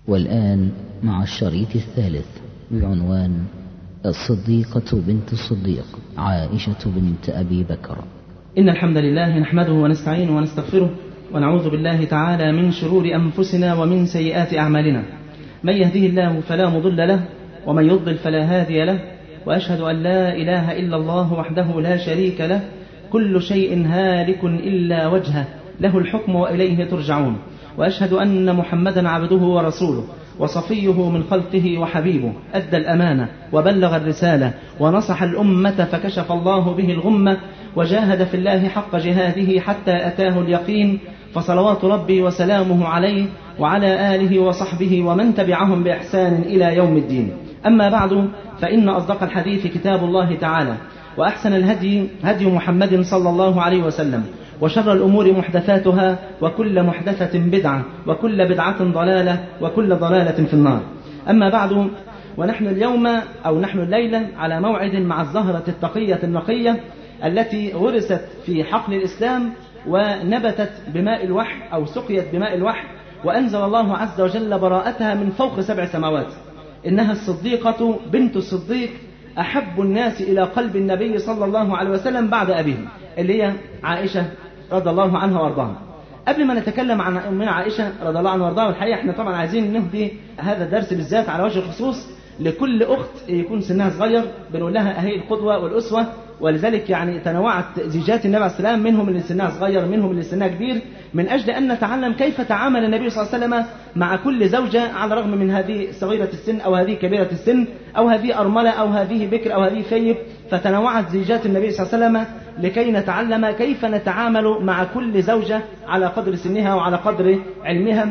والآن مع الشريط الثالث بعنوان الصديقة بنت الصديق عائشة بنت أبي بكر إن الحمد لله نحمده ونستعينه ونستغفره ونعوذ بالله تعالى من شرور أنفسنا ومن سيئات أعمالنا من يهده الله فلا مضل له ومن يضلل فلا هادي له وأشهد أن لا إله إلا الله وحده لا شريك له كل شيء هالك إلا وجهه له الحكم وإليه ترجعون وأشهد أن محمدا عبده ورسوله وصفيه من خلقه وحبيبه أدى الأمانة وبلغ الرسالة ونصح الأمة فكشف الله به الغمة وجاهد في الله حق جهاده حتى أتاه اليقين فصلوات ربي وسلامه عليه وعلى آله وصحبه ومن تبعهم بإحسان إلى يوم الدين أما بعد فإن أصدق الحديث كتاب الله تعالى وأحسن الهدي هدي محمد صلى الله عليه وسلم وشر الأمور محدثاتها وكل محدثة بدعة وكل بدعة ضلالة وكل ضلالة في النار أما بعد ونحن اليوم أو نحن الليلة على موعد مع الزهرة التقية النقية التي غرست في حقل الإسلام ونبتت بماء الوحي أو سقيت بماء الوحي وأنزل الله عز وجل براءتها من فوق سبع سماوات إنها الصديقة بنت الصديق أحب الناس إلى قلب النبي صلى الله عليه وسلم بعد أبيه اللي هي عائشة رضي الله عنها وارضاها قبل ما نتكلم عن أمنا عائشة رضي الله عنها وارضاها والحقيقة احنا طبعا عايزين نهدي هذا الدرس بالذات على وجه الخصوص لكل أخت يكون سنها صغير بنقول لها أهي القدوة والأسوة ولذلك يعني تنوعت زيجات النبي عليه السلام منهم اللي سنها صغير منهم اللي سنها كبير من أجل أن نتعلم كيف تعامل النبي صلى الله عليه وسلم مع كل زوجة على الرغم من هذه صغيرة السن أو هذه كبيرة السن أو هذه أرملة أو هذه بكر أو هذه ثيب فتنوعت زيجات النبي صلى الله عليه وسلم لكي نتعلم كيف نتعامل مع كل زوجة على قدر سنها وعلى قدر علمها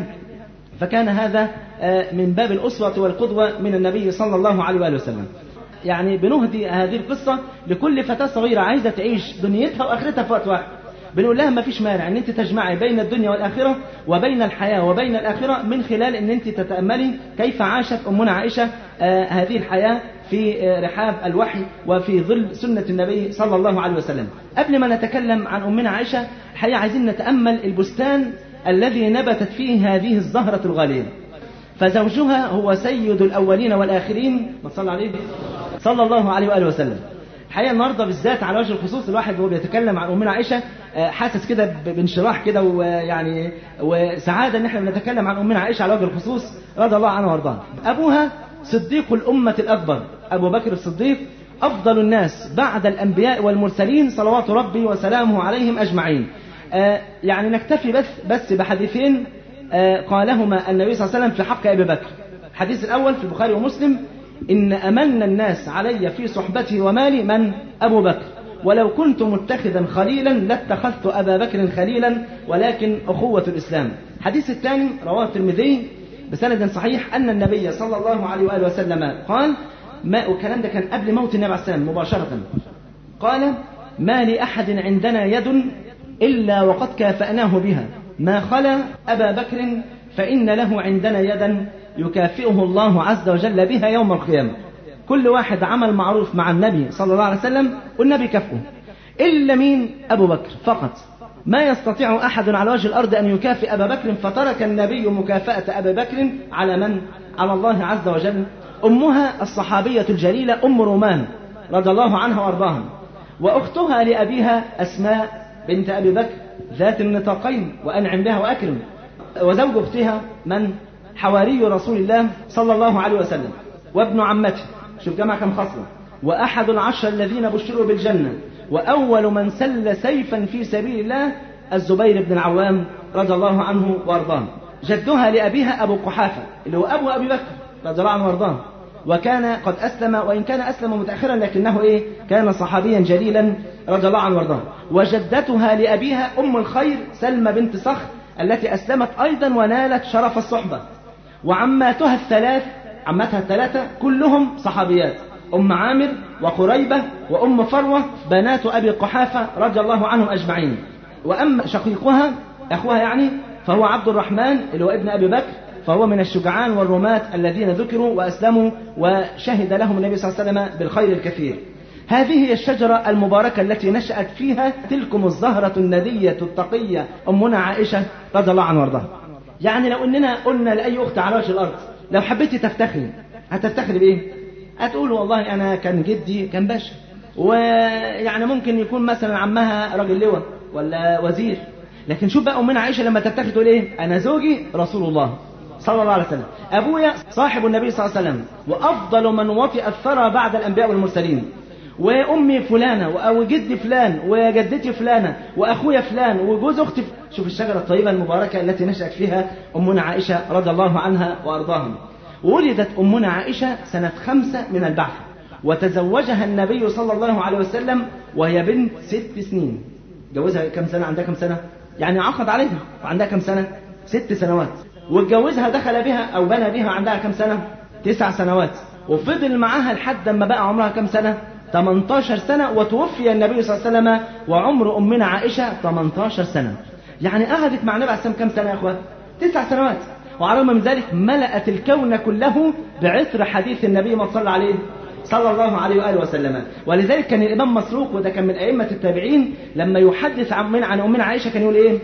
فكان هذا من باب الأسوة والقدوة من النبي صلى الله عليه وآله وسلم يعني بنهدي هذه القصة لكل فتاة صغيرة عايزة تعيش دنيتها وآخرتها في وقت واحد بنقول لها ما فيش مانع ان انت تجمعي بين الدنيا والاخره وبين الحياه وبين الاخره من خلال ان انت تتاملي كيف عاشت امنا عائشه آه هذه الحياه في آه رحاب الوحي وفي ظل سنه النبي صلى الله عليه وسلم. قبل ما نتكلم عن امنا عائشه الحقيقه عايزين نتامل البستان الذي نبتت فيه هذه الزهره الغاليه. فزوجها هو سيد الاولين والاخرين ما صلى عليه صلى الله عليه واله وسلم. الحقيقه النهارده بالذات على وجه الخصوص الواحد وهو بيتكلم عن امنا عائشه حاسس كده بانشراح كده ويعني وسعاده ان احنا بنتكلم عن امنا عائشه على وجه الخصوص رضي الله عنها وارضاها. ابوها صديق الامه الاكبر ابو بكر الصديق افضل الناس بعد الانبياء والمرسلين صلوات ربي وسلامه عليهم اجمعين. يعني نكتفي بس بس بحديثين قالهما النبي صلى الله عليه وسلم في حق ابي بكر. الحديث الاول في البخاري ومسلم إن أمن الناس علي في صحبته ومالي من أبو بكر ولو كنت متخذا خليلا لاتخذت أبا بكر خليلا ولكن أخوة الإسلام حديث الثاني رواه الترمذي بسند صحيح أن النبي صلى الله عليه وآله وسلم قال ما والكلام ده كان قبل موت النبي عليه السلام مباشرة قال ما لأحد عندنا يد إلا وقد كافأناه بها ما خلا أبا بكر فإن له عندنا يدا يكافئه الله عز وجل بها يوم القيامة كل واحد عمل معروف مع النبي صلى الله عليه وسلم والنبي كافئه إلا مين أبو بكر فقط ما يستطيع أحد على وجه الأرض أن يكافئ أبا بكر فترك النبي مكافأة أبا بكر على من؟ على الله عز وجل أمها الصحابية الجليلة أم رومان رضي الله عنها وأرضاها وأختها لأبيها أسماء بنت أبي بكر ذات النطاقين وأنعم بها وأكرم وزوج أختها من؟ حواري رسول الله صلى الله عليه وسلم وابن عمته شوف جمع كم خصلة وأحد العشر الذين بشروا بالجنة وأول من سل سيفا في سبيل الله الزبير بن العوام رضي الله عنه وارضاه جدها لأبيها أبو قحافة اللي هو أبو أبي بكر رضي الله عنه وارضاه وكان قد أسلم وإن كان أسلم متأخرا لكنه إيه كان صحابيا جليلا رضي الله عنه وارضاه وجدتها لأبيها أم الخير سلمى بنت صخر التي أسلمت أيضا ونالت شرف الصحبة وعماتها الثلاث عماتها الثلاثة كلهم صحابيات أم عامر وقريبة وأم فروة بنات أبي قحافة رضي الله عنهم أجمعين وأما شقيقها أخوها يعني فهو عبد الرحمن اللي هو ابن أبي بكر فهو من الشجعان والرماة الذين ذكروا وأسلموا وشهد لهم النبي صلى الله عليه وسلم بالخير الكثير هذه هي الشجرة المباركة التي نشأت فيها تلكم الزهرة الندية التقية أمنا عائشة رضي الله عنها وارضاها يعني لو اننا قلنا لاي اخت على وجه الارض لو حبيتي تفتخري هتفتخري بايه هتقول والله انا كان جدي كان باشا ويعني ممكن يكون مثلا عمها راجل لواء ولا وزير لكن شوف بقى امنا عائشه لما تفتخر تقول ايه انا زوجي رسول الله صلى الله عليه وسلم ابويا صاحب النبي صلى الله عليه وسلم وافضل من وطئ الثرى بعد الانبياء والمرسلين وامي فلانه وجدي فلان وجدتي فلانه واخويا فلان وجوز اختي شوف الشجره الطيبه المباركه التي نشات فيها امنا عائشه رضي الله عنها وارضاها ولدت امنا عائشه سنه خمسه من البعث وتزوجها النبي صلى الله عليه وسلم وهي بنت ست سنين جوزها كم سنه عندها كم سنه يعني عقد عليها وعندها كم سنه ست سنوات واتجوزها دخل بها او بنى بها عندها كم سنه تسع سنوات وفضل معاها لحد ما بقى عمرها كم سنه 18 سنة وتوفي النبي صلى الله عليه وسلم وعمر أمنا عائشة 18 سنة يعني قعدت مع النبي عليه السلام كم سنة يا أخوات تسع سنوات وعلى من ذلك ملأت الكون كله بعثر حديث النبي ما صلى عليه صلى الله عليه وآله وسلم ولذلك كان الإمام مسروق وده كان من أئمة التابعين لما يحدث عن من عن أمنا عائشة كان يقول إيه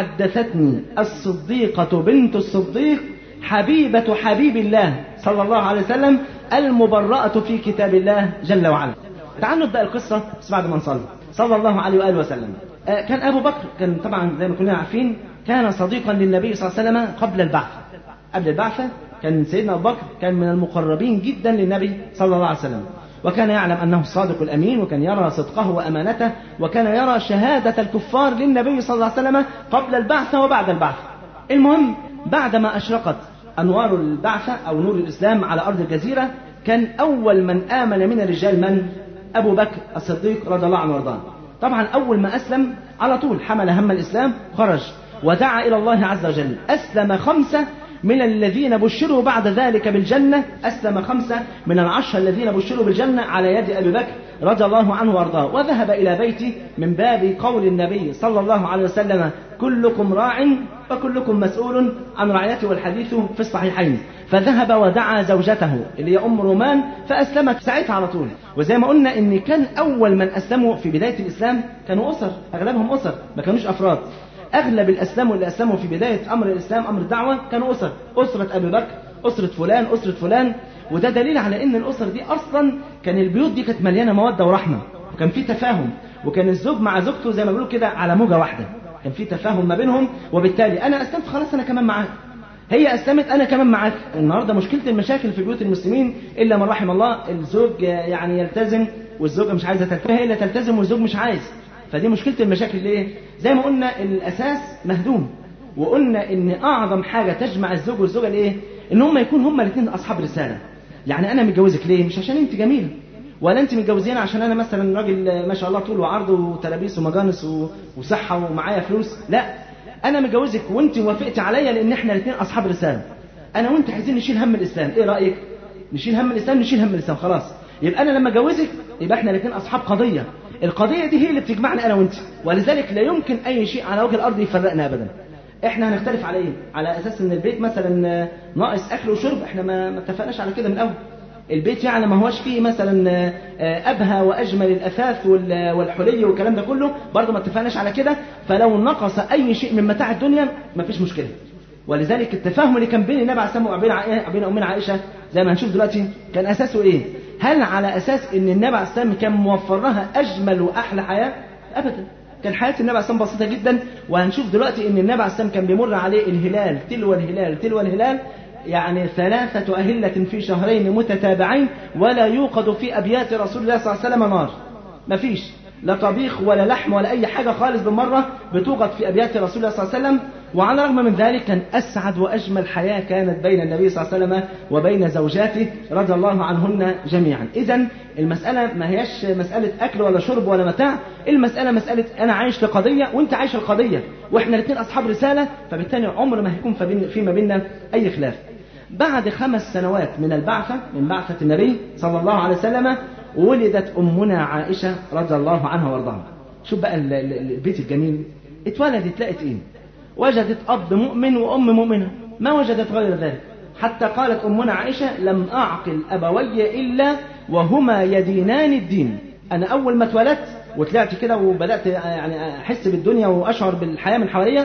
حدثتني الصديقة بنت الصديق حبيبة حبيب الله صلى الله عليه وسلم المبرأة في كتاب الله جل وعلا تعالوا نبدأ القصة بس بعد ما نصلي صلى الله عليه وآله وسلم آه كان أبو بكر كان طبعا زي ما كلنا عارفين كان صديقا للنبي صلى الله عليه وسلم قبل البعثة قبل البعثة كان سيدنا أبو بكر كان من المقربين جدا للنبي صلى الله عليه وسلم وكان يعلم أنه الصادق الأمين وكان يرى صدقه وأمانته وكان يرى شهادة الكفار للنبي صلى الله عليه وسلم قبل البعثة وبعد البعثة المهم بعدما أشرقت أنوار البعثة أو نور الإسلام على أرض الجزيرة كان أول من آمن من الرجال من؟ أبو بكر الصديق رضي الله عنه وارضاه طبعا أول ما أسلم على طول حمل هم الإسلام خرج ودعا إلى الله عز وجل أسلم خمسة من الذين بشروا بعد ذلك بالجنة أسلم خمسة من العشرة الذين بشروا بالجنة على يد أبي بكر رضي الله عنه وارضاه وذهب إلى بيته من باب قول النبي صلى الله عليه وسلم كلكم راع وكلكم مسؤول عن رعيته والحديث في الصحيحين فذهب ودعا زوجته اللي هي ام رومان فاسلمت ساعتها على طول وزي ما قلنا ان كان اول من اسلموا في بدايه الاسلام كانوا اسر اغلبهم اسر ما كانوش افراد اغلب الاسلام اللي اسلموا في بدايه امر الاسلام امر الدعوه كانوا اسر اسره ابي بكر اسره فلان اسره فلان وده دليل على ان الاسر دي اصلا كان البيوت دي كانت مليانه موده ورحمه وكان في تفاهم وكان الزوج مع زوجته زي ما بيقولوا كده على موجه واحده كان في تفاهم ما بينهم وبالتالي انا اسلمت خلاص انا كمان معاك هي اسلمت انا كمان معاك النهارده مشكله المشاكل في بيوت المسلمين الا من رحم الله الزوج يعني يلتزم والزوجه مش عايزه تلتزم هي اللي تلتزم والزوج مش عايز فدي مشكله المشاكل ليه زي ما قلنا الاساس مهدوم وقلنا ان اعظم حاجه تجمع الزوج والزوجه الايه ان هم يكون هم الاثنين اصحاب رساله يعني انا متجوزك ليه مش عشان انت جميله ولا انت متجوزين عشان انا مثلا راجل ما شاء الله طول وعرض وتلابيس ومجانس وصحه ومعايا فلوس لا انا متجوزك وانت وافقتي عليا لان احنا الاثنين اصحاب رساله انا وانت عايزين نشيل هم الاسلام ايه رايك نشيل هم الاسلام نشيل هم الاسلام خلاص يبقى انا لما اتجوزك يبقى احنا الاثنين اصحاب قضيه القضيه دي هي اللي بتجمعنا انا وانت ولذلك لا يمكن اي شيء على وجه الارض يفرقنا ابدا احنا هنختلف على ايه على اساس ان البيت مثلا ناقص اكل وشرب احنا ما اتفقناش على كده من الاول البيت يعني ما هوش فيه مثلا ابهى واجمل الاثاث والحلي والكلام ده كله برضه ما اتفقناش على كده فلو نقص اي شيء من متاع الدنيا ما فيش مشكله ولذلك التفاهم اللي كان بين النبي عليه الصلاه والسلام وبين امنا عائشه زي ما هنشوف دلوقتي كان اساسه ايه؟ هل على اساس ان النبي عليه الصلاه والسلام كان موفر لها اجمل واحلى حياه؟ ابدا كان حياه النبي عليه الصلاه والسلام بسيطه جدا وهنشوف دلوقتي ان النبي عليه الصلاه والسلام كان بيمر عليه الهلال تلو الهلال تلو الهلال يعني ثلاثة أهلة في شهرين متتابعين ولا يوقد في أبيات رسول الله صلى الله عليه وسلم نار مفيش لا طبيخ ولا لحم ولا أي حاجة خالص بالمرة بتوقد في أبيات رسول الله صلى الله عليه وسلم وعلى الرغم من ذلك كان أسعد وأجمل حياة كانت بين النبي صلى الله عليه وسلم وبين زوجاته رضي الله عنهن جميعا إذا المسألة ما هيش مسألة أكل ولا شرب ولا متاع المسألة مسألة أنا عايش لقضية وأنت عايش القضية وإحنا الاثنين أصحاب رسالة فبالتالي عمر ما هيكون فيما بيننا أي خلاف بعد خمس سنوات من البعثة من بعثة النبي صلى الله عليه وسلم ولدت أمنا عائشة رضي الله عنها وارضاها شوف بقى البيت الجميل اتولدت لقت ايه وجدت أب مؤمن وأم مؤمنة ما وجدت غير ذلك حتى قالت أمنا عائشة لم أعقل أبوي إلا وهما يدينان الدين أنا أول ما اتولدت وطلعت كده وبدأت يعني أحس بالدنيا وأشعر بالحياة من حواليا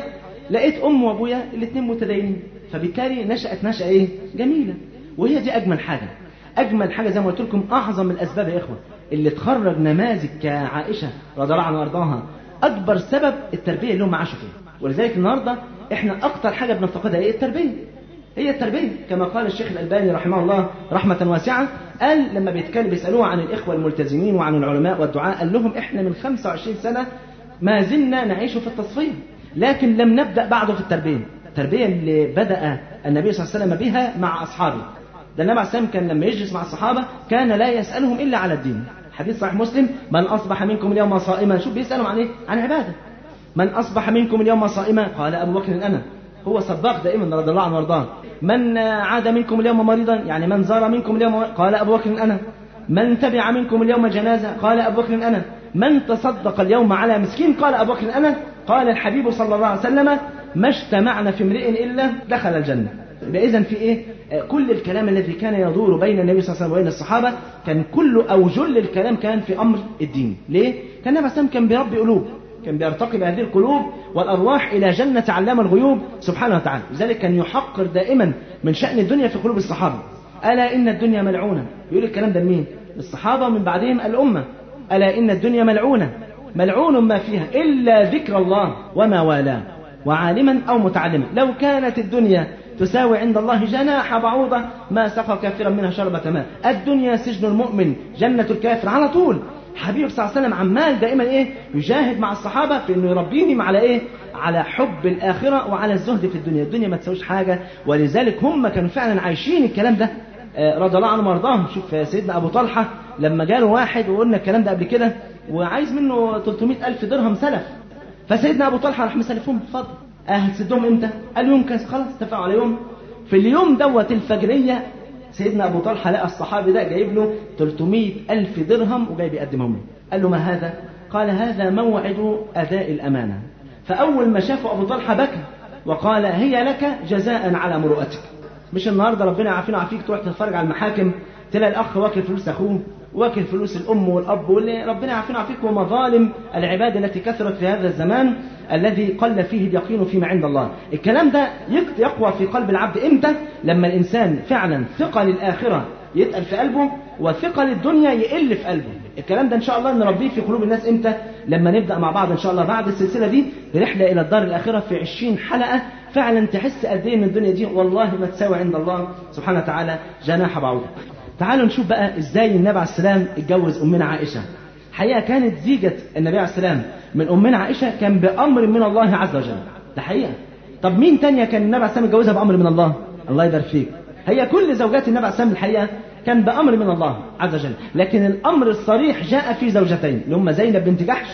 لقيت أم وأبويا الاثنين متدينين فبالتالي نشأت نشأة إيه؟ جميلة وهي دي أجمل حاجة أجمل حاجة زي ما قلت لكم أعظم الأسباب يا إخوة اللي تخرج نماذج كعائشة رضي الله عنها وأرضاها أكبر سبب التربية اللي هم عاشوا فيها ولذلك النهاردة إحنا أكتر حاجة بنفتقدها إيه التربية هي التربية كما قال الشيخ الألباني رحمه الله رحمة واسعة قال لما بيتكلم بيسألوه عن الإخوة الملتزمين وعن العلماء والدعاء قال لهم إحنا من 25 سنة ما زلنا نعيش في التصفية لكن لم نبدأ بعده في التربية التربية اللي بدأ النبي صلى الله عليه وسلم بها مع أصحابه ده النبي عليه السلام كان لما يجلس مع الصحابة كان لا يسألهم إلا على الدين حديث صحيح مسلم من أصبح منكم اليوم صائما شوف بيسألهم عن إيه عن عبادة من أصبح منكم اليوم صائما قال أبو بكر أنا هو صداق دائما رضي الله عنه وارضاه من عاد منكم اليوم مريضا يعني من زار منكم اليوم قال أبو بكر أنا من تبع منكم اليوم جنازة قال أبو بكر أنا من تصدق اليوم على مسكين قال أبو بكر أنا قال الحبيب صلى الله عليه وسلم ما اجتمعنا في امرئ إلا دخل الجنة إذا في إيه كل الكلام الذي كان يدور بين النبي صلى الله عليه وسلم وبين الصحابة كان كله أو جل الكلام كان في أمر الدين ليه؟ كان النبي صلى الله عليه وسلم كان بيربي قلوب كان بيرتقي بهذه القلوب والأرواح إلى جنة علام الغيوب سبحانه وتعالى لذلك كان يحقر دائما من شأن الدنيا في قلوب الصحابة ألا إن الدنيا ملعونة يقول الكلام ده لمين؟ الصحابة من بعدهم الأمة ألا إن الدنيا ملعونة ملعون ما فيها إلا ذكر الله وما والاه وعالما أو متعلما لو كانت الدنيا تساوي عند الله جناح بعوضة ما سقى كافرا منها شربة ماء الدنيا سجن المؤمن جنة الكافر على طول حبيب صلى الله عليه وسلم عمال دائما ايه يجاهد مع الصحابة في انه يربيهم على ايه على حب الآخرة وعلى الزهد في الدنيا الدنيا ما تساويش حاجة ولذلك هم كانوا فعلا عايشين الكلام ده رضي الله عنهم وارضاهم شوف سيدنا أبو طلحة لما جاله واحد وقلنا الكلام ده قبل كده وعايز منه 300 ألف درهم سلف فسيدنا أبو طلحة راح مسلفهم بفضل أه هتسدهم امتى؟ قال يوم كذا خلاص اتفقوا على يوم في اليوم دوت الفجرية سيدنا أبو طلحة لقى الصحابي ده جايب له 300 ألف درهم وجاي بيقدمهم له قال له ما هذا؟ قال هذا موعد أداء الأمانة فأول ما شافه أبو طلحة بكى وقال هي لك جزاء على مروءتك مش النهاردة ربنا يعافينا ويعافيك تروح تتفرج على المحاكم تلاقي الأخ واكل فلوس أخوه واكل فلوس الأم والأب واللي ربنا يعافينا ويعافيك ومظالم العباد التي كثرت في هذا الزمان الذي قل فيه اليقين فيما عند الله الكلام ده يقوى في قلب العبد إمتى لما الإنسان فعلا ثقة للآخرة يتقل في قلبه وثقة للدنيا يقل في قلبه الكلام ده إن شاء الله نربيه في قلوب الناس إمتى لما نبدأ مع بعض إن شاء الله بعد السلسلة دي رحلة إلى الدار الآخرة في 20 حلقة فعلا تحس قد إيه إن الدنيا دي والله ما تساوي عند الله سبحانه وتعالى جناح بعوضة تعالوا نشوف بقى إزاي النبي عليه السلام اتجوز أمنا عائشة حقيقة كانت زيجة النبي عليه السلام من أمنا عائشة كان بأمر من الله عز وجل ده حقيقة طب مين تانية كان النبي عليه السلام اتجوزها بأمر من الله الله يبارك فيك هي كل زوجات النبي عليه السلام الحقيقة كان بأمر من الله عز وجل لكن الأمر الصريح جاء في زوجتين اللي هم زينب بنت جحش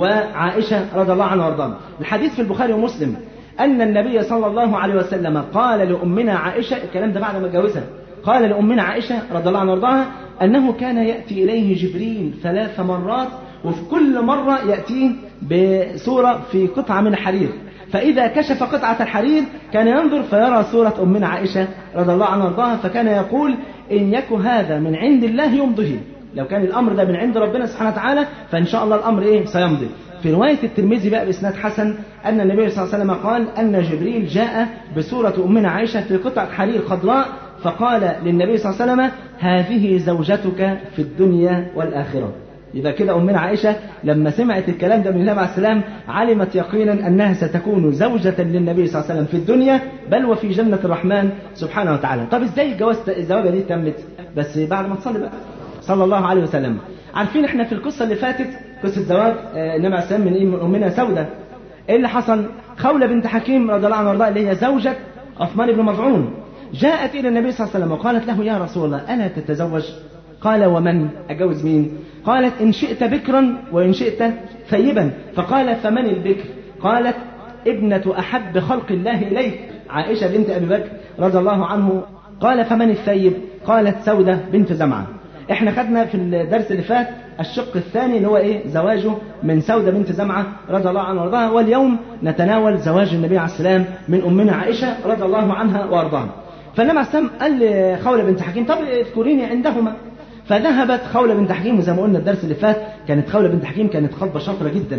وعائشة رضي الله عنها وارضاها الحديث في البخاري ومسلم أن النبي صلى الله عليه وسلم قال لأمنا عائشة الكلام ده بعد ما اتجوزها قال لأمنا عائشة رضي الله عنها وارضاها أنه كان يأتي إليه جبريل ثلاث مرات وفي كل مرة يأتيه بصورة في قطعة من الحرير فإذا كشف قطعة الحرير كان ينظر فيرى صورة أمنا عائشة رضي الله عنها وارضاها فكان يقول إن يك هذا من عند الله يمضه لو كان الأمر ده من عند ربنا سبحانه وتعالى فإن شاء الله الأمر إيه سيمضي في رواية الترمذي بقى بإسناد حسن أن النبي صلى الله عليه وسلم قال أن جبريل جاء بصورة أمنا عائشة في قطعة حرير خضراء فقال للنبي صلى الله عليه وسلم هذه زوجتك في الدنيا والآخرة يبقى كده أمنا عائشة لما سمعت الكلام ده من النبي عليه السلام علمت يقينا أنها ستكون زوجة للنبي صلى الله عليه وسلم في الدنيا بل وفي جنة الرحمن سبحانه وتعالى طب ازاي الجواز الزواجة دي تمت بس بعد ما تصلي بقى صلى الله عليه وسلم عارفين احنا في القصة اللي فاتت قصة زواج النبي عليه السلام من, إيه من أمنا سودة ايه اللي حصل خولة بنت حكيم رضي الله عنها وارضاها اللي هي زوجة عثمان بن مظعون جاءت إلى النبي صلى الله عليه وسلم وقالت له يا رسول الله ألا تتزوج قال ومن أجوز مين قالت إن شئت بكرا وإن شئت ثيبا فقال فمن البكر قالت ابنة أحب خلق الله إليك عائشة بنت أبي بكر رضي الله عنه قال فمن الثيب قالت سودة بنت زمعة احنا خدنا في الدرس اللي فات الشق الثاني اللي هو ايه زواجه من سودة بنت زمعة رضي الله عنها وارضاها واليوم نتناول زواج النبي عليه السلام من أمنا عائشة رضي الله عنها وارضاها فالنبي عليه السلام قال لخولة بنت حكيم طب اذكريني عندهما فذهبت خولة بنت حكيم وزي ما قلنا الدرس اللي فات كانت خولة بنت حكيم كانت خطبة شاطرة جدا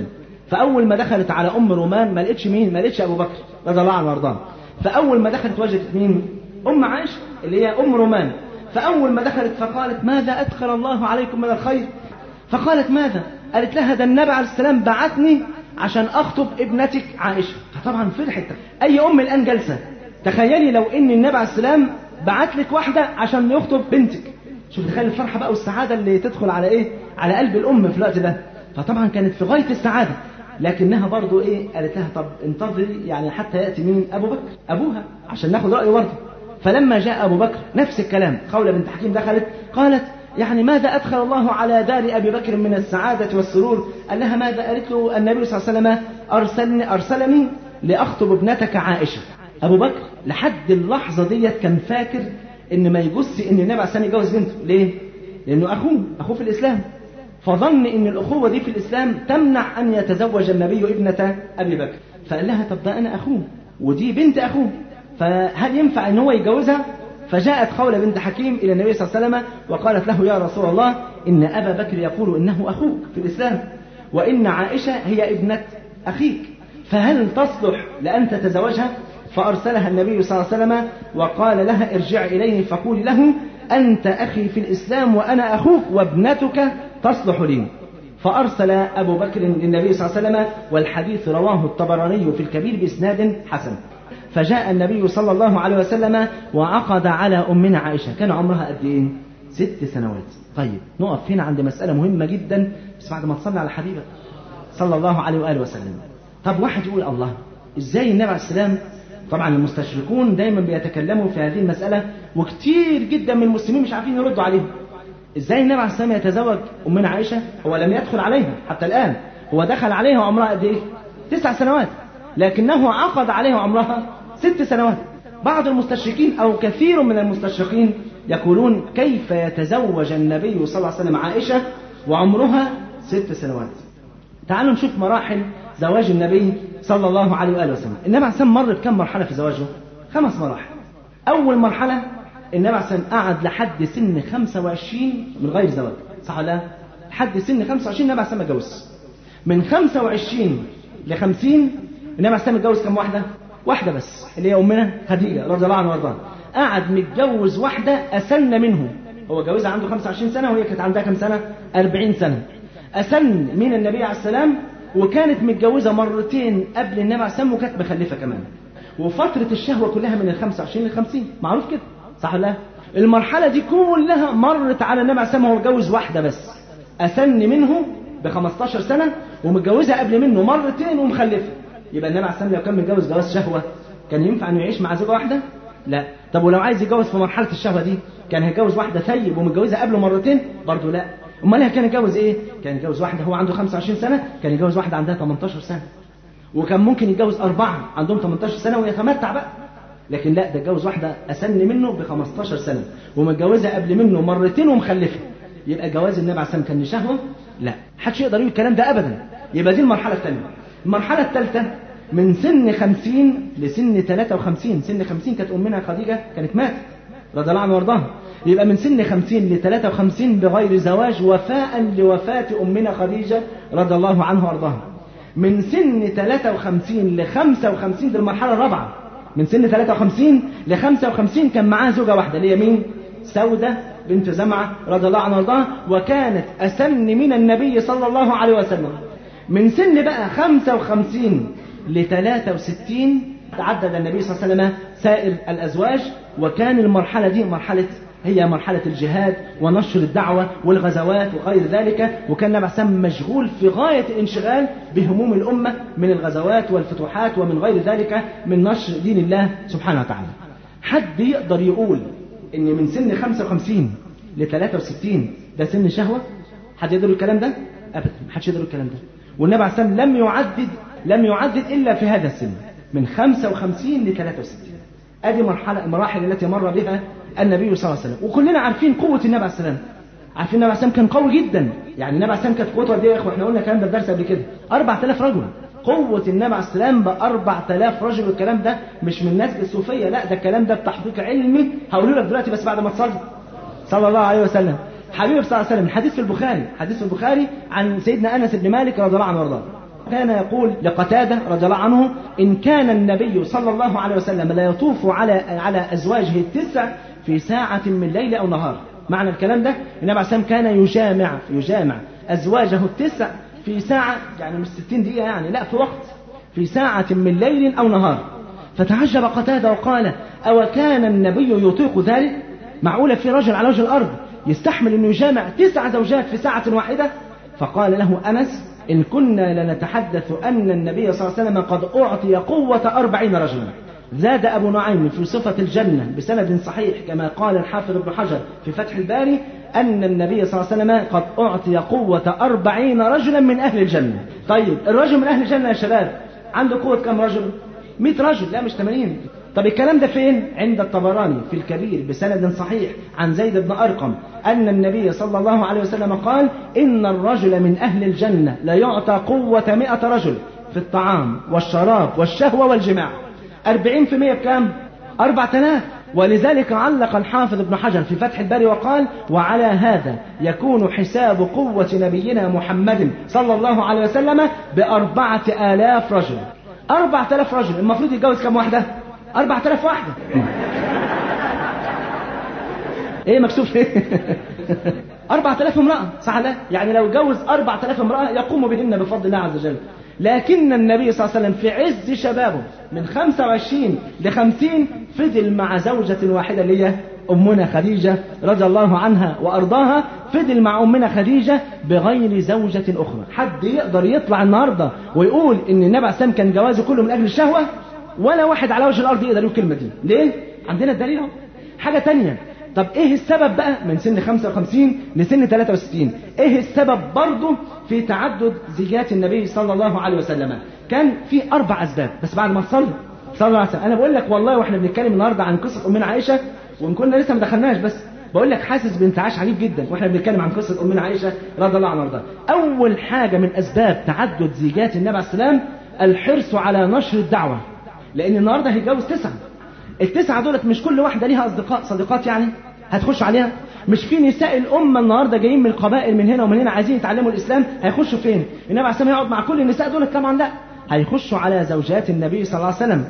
فاول ما دخلت على ام رومان ما لقيتش مين ما لقيتش ابو بكر رضي الله عنه وارضاه فاول ما دخلت وجدت مين ام عائشه اللي هي ام رومان فاول ما دخلت فقالت ماذا ادخل الله عليكم من الخير فقالت ماذا قالت لها ده النبي عليه السلام بعتني عشان اخطب ابنتك عائشه فطبعا فرحت اي ام الان جالسه تخيلي لو ان النبي عليه السلام بعت لك واحده عشان يخطب بنتك شوف تخيل الفرحه بقى والسعاده اللي تدخل على ايه على قلب الام في الوقت ده فطبعا كانت في غايه السعاده لكنها برضو ايه قالت لها طب انتظري يعني حتى ياتي مين ابو بكر ابوها عشان ناخد رايه برضه فلما جاء ابو بكر نفس الكلام خوله بنت حكيم دخلت قالت يعني ماذا أدخل الله على دار أبي بكر من السعادة والسرور قال لها ماذا قالت له النبي صلى الله عليه وسلم أرسلني, أرسلني لأخطب ابنتك عائشة أبو بكر لحد اللحظة ديت كان فاكر إن ما يجوز إن النبي عليه السلام يجوز بنته ليه؟ لأنه أخوه أخوه في الإسلام فظن إن الأخوة دي في الإسلام تمنع أن يتزوج النبي ابنة أبي بكر فقال لها طب ده أنا أخوه ودي بنت أخوه فهل ينفع إن هو يتجوزها؟ فجاءت خولة بنت حكيم إلى النبي صلى الله عليه وسلم وقالت له يا رسول الله إن أبا بكر يقول إنه أخوك في الإسلام وإن عائشة هي ابنة أخيك فهل تصلح لأن تتزوجها فأرسلها النبي صلى الله عليه وسلم وقال لها ارجع إليه فقولي له أنت أخي في الإسلام وأنا أخوك وابنتك تصلح لي فأرسل أبو بكر للنبي صلى الله عليه وسلم والحديث رواه الطبراني في الكبير بإسناد حسن فجاء النبي صلى الله عليه وسلم وعقد على أمنا عائشة كان عمرها قد إيه؟ ست سنوات طيب نقف هنا عند مسألة مهمة جدا بس بعد ما تصلي على حبيبك صلى الله عليه وآله وسلم طب واحد يقول الله إزاي النبي عليه السلام طبعا المستشركون دايما بيتكلموا في هذه المسألة وكتير جدا من المسلمين مش عارفين يردوا عليهم ازاي النبي عليه السلام يتزوج أمنا عائشة هو لم يدخل عليها حتى الآن هو دخل عليها وعمرها قد إيه تسع سنوات لكنه عقد عليها عمرها ست سنوات بعض المستشركين أو كثير من المستشرقين يقولون كيف يتزوج النبي صلى الله عليه وسلم عائشة وعمرها ست سنوات تعالوا نشوف مراحل زواج النبي صلى الله عليه وآله وسلم النبي عليه السلام مر بكم مرحلة في زواجه خمس مراحل أول مرحلة النبي عليه السلام قعد لحد سن 25 من غير زواج صح ولا لا؟ لحد سن 25 النبي عليه السلام اتجوز من 25 ل 50 النبي عليه السلام اتجوز كم واحدة؟ واحدة بس اللي هي أمنا خديجة رضي الله عنها وارضاها قعد متجوز واحدة أسن منه هو جوزها عنده 25 سنة وهي كانت عندها كم سنة 40 سنة أسن من النبي عليه السلام وكانت متجوزة مرتين قبل النبي عليه السلام وكانت مخلفة كمان وفترة الشهوة كلها من ال 25 لل 50 معروف كده صح ولا لا؟ المرحلة دي كلها مرت على النبي عليه السلام وهو متجوز واحدة بس أسن منه ب 15 سنة ومتجوزها قبل منه مرتين ومخلفة يبقى النبي عليه السلام لو كان متجوز جواز شهوة كان ينفع انه يعيش مع زوجة واحدة؟ لا طب ولو عايز يتجوز في مرحلة الشهوة دي كان هيتجوز واحدة ثيب ومتجوزها قبله مرتين؟ برضه لا امال كان يتجوز ايه؟ كان يتجوز واحدة هو عنده 25 سنة كان يتجوز واحدة عندها 18 سنة وكان ممكن يتجوز أربعة عندهم 18 سنة ويتمتع بقى لكن لا ده اتجوز واحدة أسن منه ب 15 سنة ومتجوزها قبل منه مرتين ومخلفة يبقى جواز النبي عليه السلام كان شهوة؟ لا محدش يقدر يقول الكلام ده أبدا يبقى دي المرحلة الثانية المرحلة الثالثة من سن 50 لسن 53 سن 50 كانت أمنا خديجة كانت ماتت رضي الله عنها وارضاها يبقى من سن 50 ل 53 بغير زواج وفاء لوفاة أمنا خديجة رضي الله عنها وارضاها من سن 53 ل 55 دي المرحلة الرابعة من سن 53 ل 55 كان معاه زوجة واحدة اللي هي مين؟ سودة بنت زمعة رضي الله عنها وارضاها وكانت أسن من النبي صلى الله عليه وسلم من سن بقى 55 ل 63 تعدد النبي صلى الله عليه وسلم سائر الأزواج وكان المرحلة دي مرحلة هي مرحلة الجهاد ونشر الدعوة والغزوات وغير ذلك وكان النبي صلى مشغول في غاية الانشغال بهموم الأمة من الغزوات والفتوحات ومن غير ذلك من نشر دين الله سبحانه وتعالى حد يقدر يقول ان من سن 55 ل 63 ده سن شهوة حد يقدر الكلام ده ابدا محدش يقدر الكلام ده والنبي عليه السلام لم يعدد لم يعدد الا في هذا السن من 55 ل 63 ادي مرحله المراحل التي مر بها النبي صلى الله عليه وسلم وكلنا عارفين قوه النبي عليه السلام عارفين النبي عليه السلام كان قوي جدا يعني النبي عليه السلام كانت قوته قد ايه يا اخوه احنا قلنا الكلام ده في درس قبل كده 4000 رجل قوة النبي عليه السلام ب 4000 رجل والكلام ده مش من ناس الصوفية لا ده الكلام ده بتحقيق علمي هقوله لك دلوقتي بس بعد ما تصلي صلى الله عليه وسلم حبيبي صلى الله عليه وسلم حديث في البخاري حديث في البخاري عن سيدنا انس بن مالك رضي الله عنه وارضاه كان يقول لقتادة رضي الله عنه إن كان النبي صلى الله عليه وسلم لا يطوف على على أزواجه التسع في ساعة من ليل أو نهار معنى الكلام ده النبي عليه الصلاة والسلام كان يجامع يجامع أزواجه التسع في ساعة يعني مش 60 دقيقة يعني لا في وقت في ساعة من ليل أو نهار فتعجب قتادة وقال أو كان النبي يطيق ذلك معقولة في رجل على وجه الأرض يستحمل أنه يجامع تسع زوجات في ساعة واحدة فقال له أنس إن كنا لنتحدث أن النبي صلى الله عليه وسلم قد أعطي قوة أربعين رجلا زاد أبو نعيم في صفة الجنة بسند صحيح كما قال الحافظ ابن حجر في فتح الباري أن النبي صلى الله عليه وسلم قد أعطي قوة أربعين رجلا من أهل الجنة طيب الرجل من أهل الجنة يا شباب عنده قوة كم رجل 100 رجل لا مش 80 طب الكلام ده فين عند الطبراني في الكبير بسند صحيح عن زيد بن أرقم أن النبي صلى الله عليه وسلم قال إن الرجل من أهل الجنة لا يعطى قوة مئة رجل في الطعام والشراب والشهوة والجماع أربعين في مئة بكام أربعة آلاف ولذلك علق الحافظ ابن حجر في فتح الباري وقال وعلى هذا يكون حساب قوة نبينا محمد صلى الله عليه وسلم بأربعة آلاف رجل أربعة آلاف رجل المفروض يتجوز كم واحدة أربعة آلاف واحدة ايه مكتوب ايه أربعة آلاف امرأة صح لا يعني لو جوز أربعة آلاف امرأة يقوم بهن بفضل الله عز وجل لكن النبي صلى الله عليه وسلم في عز شبابه من 25 ل 50 فضل مع زوجة واحدة اللي هي أمنا خديجة رضي الله عنها وأرضاها فضل مع أمنا خديجة بغير زوجة أخرى حد يقدر يطلع النهاردة ويقول إن النبي عليه السلام كان جوازه كله من أجل الشهوة ولا واحد على وجه الأرض يقدر يقول الكلمة دي ليه؟ عندنا الدليل اهو حاجة تانية طب ايه السبب بقى من سن 55 لسن 63 ايه السبب برضه في تعدد زيجات النبي صلى الله عليه وسلم كان في اربع اسباب بس بعد ما تصلي صلى الله عليه وسلم انا بقول لك والله واحنا بنتكلم النهارده عن قصه امنا عائشه وان كنا لسه ما دخلناش بس بقول لك حاسس بانتعاش عنيف جدا واحنا بنتكلم عن قصه امنا عائشه رضي الله عنها وارضاها اول حاجه من اسباب تعدد زيجات النبي عليه السلام الحرص على نشر الدعوه لان النهارده هيتجوز تسعه التسعه دولت مش كل واحده ليها اصدقاء صديقات يعني هتخش عليها مش في نساء الامه النهارده جايين من القبائل من هنا ومن هنا عايزين يتعلموا الاسلام هيخشوا فين النبي عليه السلام يقعد مع كل النساء دولت طبعا لا هيخشوا على زوجات النبي صلى الله عليه وسلم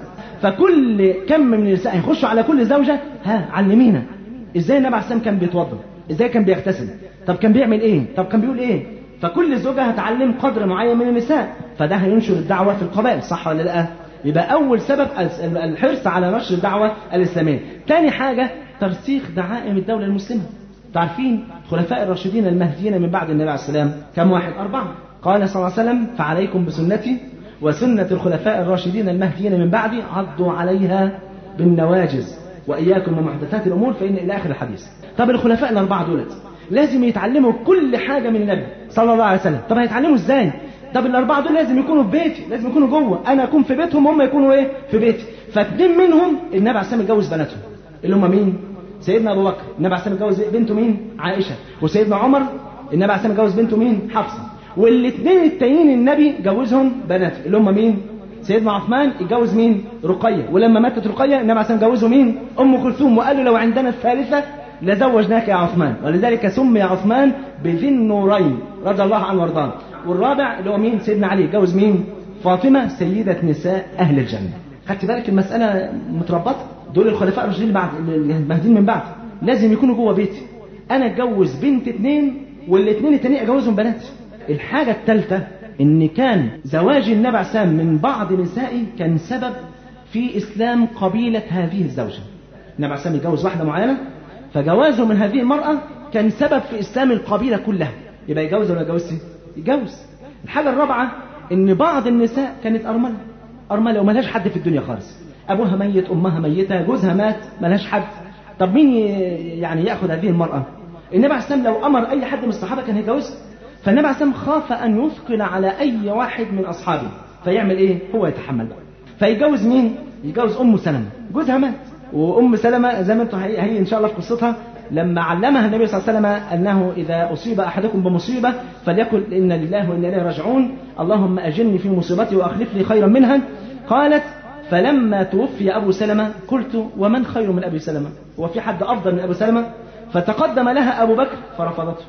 فكل كم من النساء هيخشوا على كل زوجه ها علمينا ازاي النبي عليه السلام كان بيتوضا ازاي كان بيغتسل طب كان بيعمل ايه طب كان بيقول ايه فكل زوجه هتعلم قدر معين من النساء فده هينشر الدعوه في القبائل صح ولا لا يبقى اول سبب الحرص على نشر الدعوه الاسلاميه ثاني حاجه ترسيخ دعائم الدوله المسلمه تعرفين خلفاء الراشدين المهديين من بعد النبي عليه السلام كم واحد اربعه قال صلى الله عليه وسلم فعليكم بسنتي وسنة الخلفاء الراشدين المهديين من بعدي عضوا عليها بالنواجز وإياكم ومحدثات الأمور فإن إلى آخر الحديث طب الخلفاء الأربعة دولت لازم يتعلموا كل حاجة من النبي صلى الله عليه وسلم طب هيتعلموا إزاي طب الأربعة دول لازم يكونوا في بيتي لازم يكونوا جوه أنا أكون في بيتهم هم يكونوا إيه في بيتي فاتنين منهم النبي عليه السلام اتجوز بناتهم اللي هم مين سيدنا أبو بكر النبي عليه السلام اتجوز بنته مين عائشة وسيدنا عمر النبي عليه السلام اتجوز بنته مين حفصة والاثنين التانيين النبي جوزهم بنات اللي هم مين سيدنا عثمان اتجوز مين رقية ولما ماتت رقية النبي عليه السلام جوزه مين أم كلثوم وقال له لو عندنا الثالثة لزوجناك يا عثمان ولذلك سمي عثمان بذي النورين رضي الله عنه وارضاه والرابع اللي هو مين سيدنا علي اتجوز مين فاطمة سيدة نساء أهل الجنة خدت بالك المسألة متربطة دول الخلفاء الراشدين بعد المهديين من بعد لازم يكونوا جوه بيتي أنا اتجوز بنت اتنين والاثنين التانيين أجوزهم بناتي الحاجة الثالثة إن كان زواج النبي عليه السلام من بعض نسائه كان سبب في إسلام قبيلة هذه الزوجة النبي عليه السلام يتجوز واحدة معينة فجوازه من هذه المرأة كان سبب في إسلام القبيلة كلها يبقى يتجوز ولا يتجوزش؟ يتجوز الحاجة الرابعة إن بعض النساء كانت أرملة أرملة وملهاش حد في الدنيا خالص أبوها ميت أمها ميتة جوزها مات ملهاش حد طب مين يعني يأخذ هذه المرأة النبي عليه السلام لو أمر أي حد من الصحابة كان هيتجوزها فالنبي عليه السلام خاف أن يثقل على أي واحد من أصحابه فيعمل إيه هو يتحمل بقى فيتجوز مين يتجوز أم سلمة جوزها مات وأم سلمة زي ما انتم هي إن شاء الله في قصتها لما علمها النبي صلى الله عليه وسلم أنه إذا أصيب أحدكم بمصيبة فليقل إن لله وإنا إليه راجعون اللهم أجلني في مصيبتي وأخلف لي خيرا منها قالت فلما توفي أبو سلمة قلت ومن خير من أبي سلمة هو في حد أفضل من أبو سلمة فتقدم لها أبو بكر فرفضته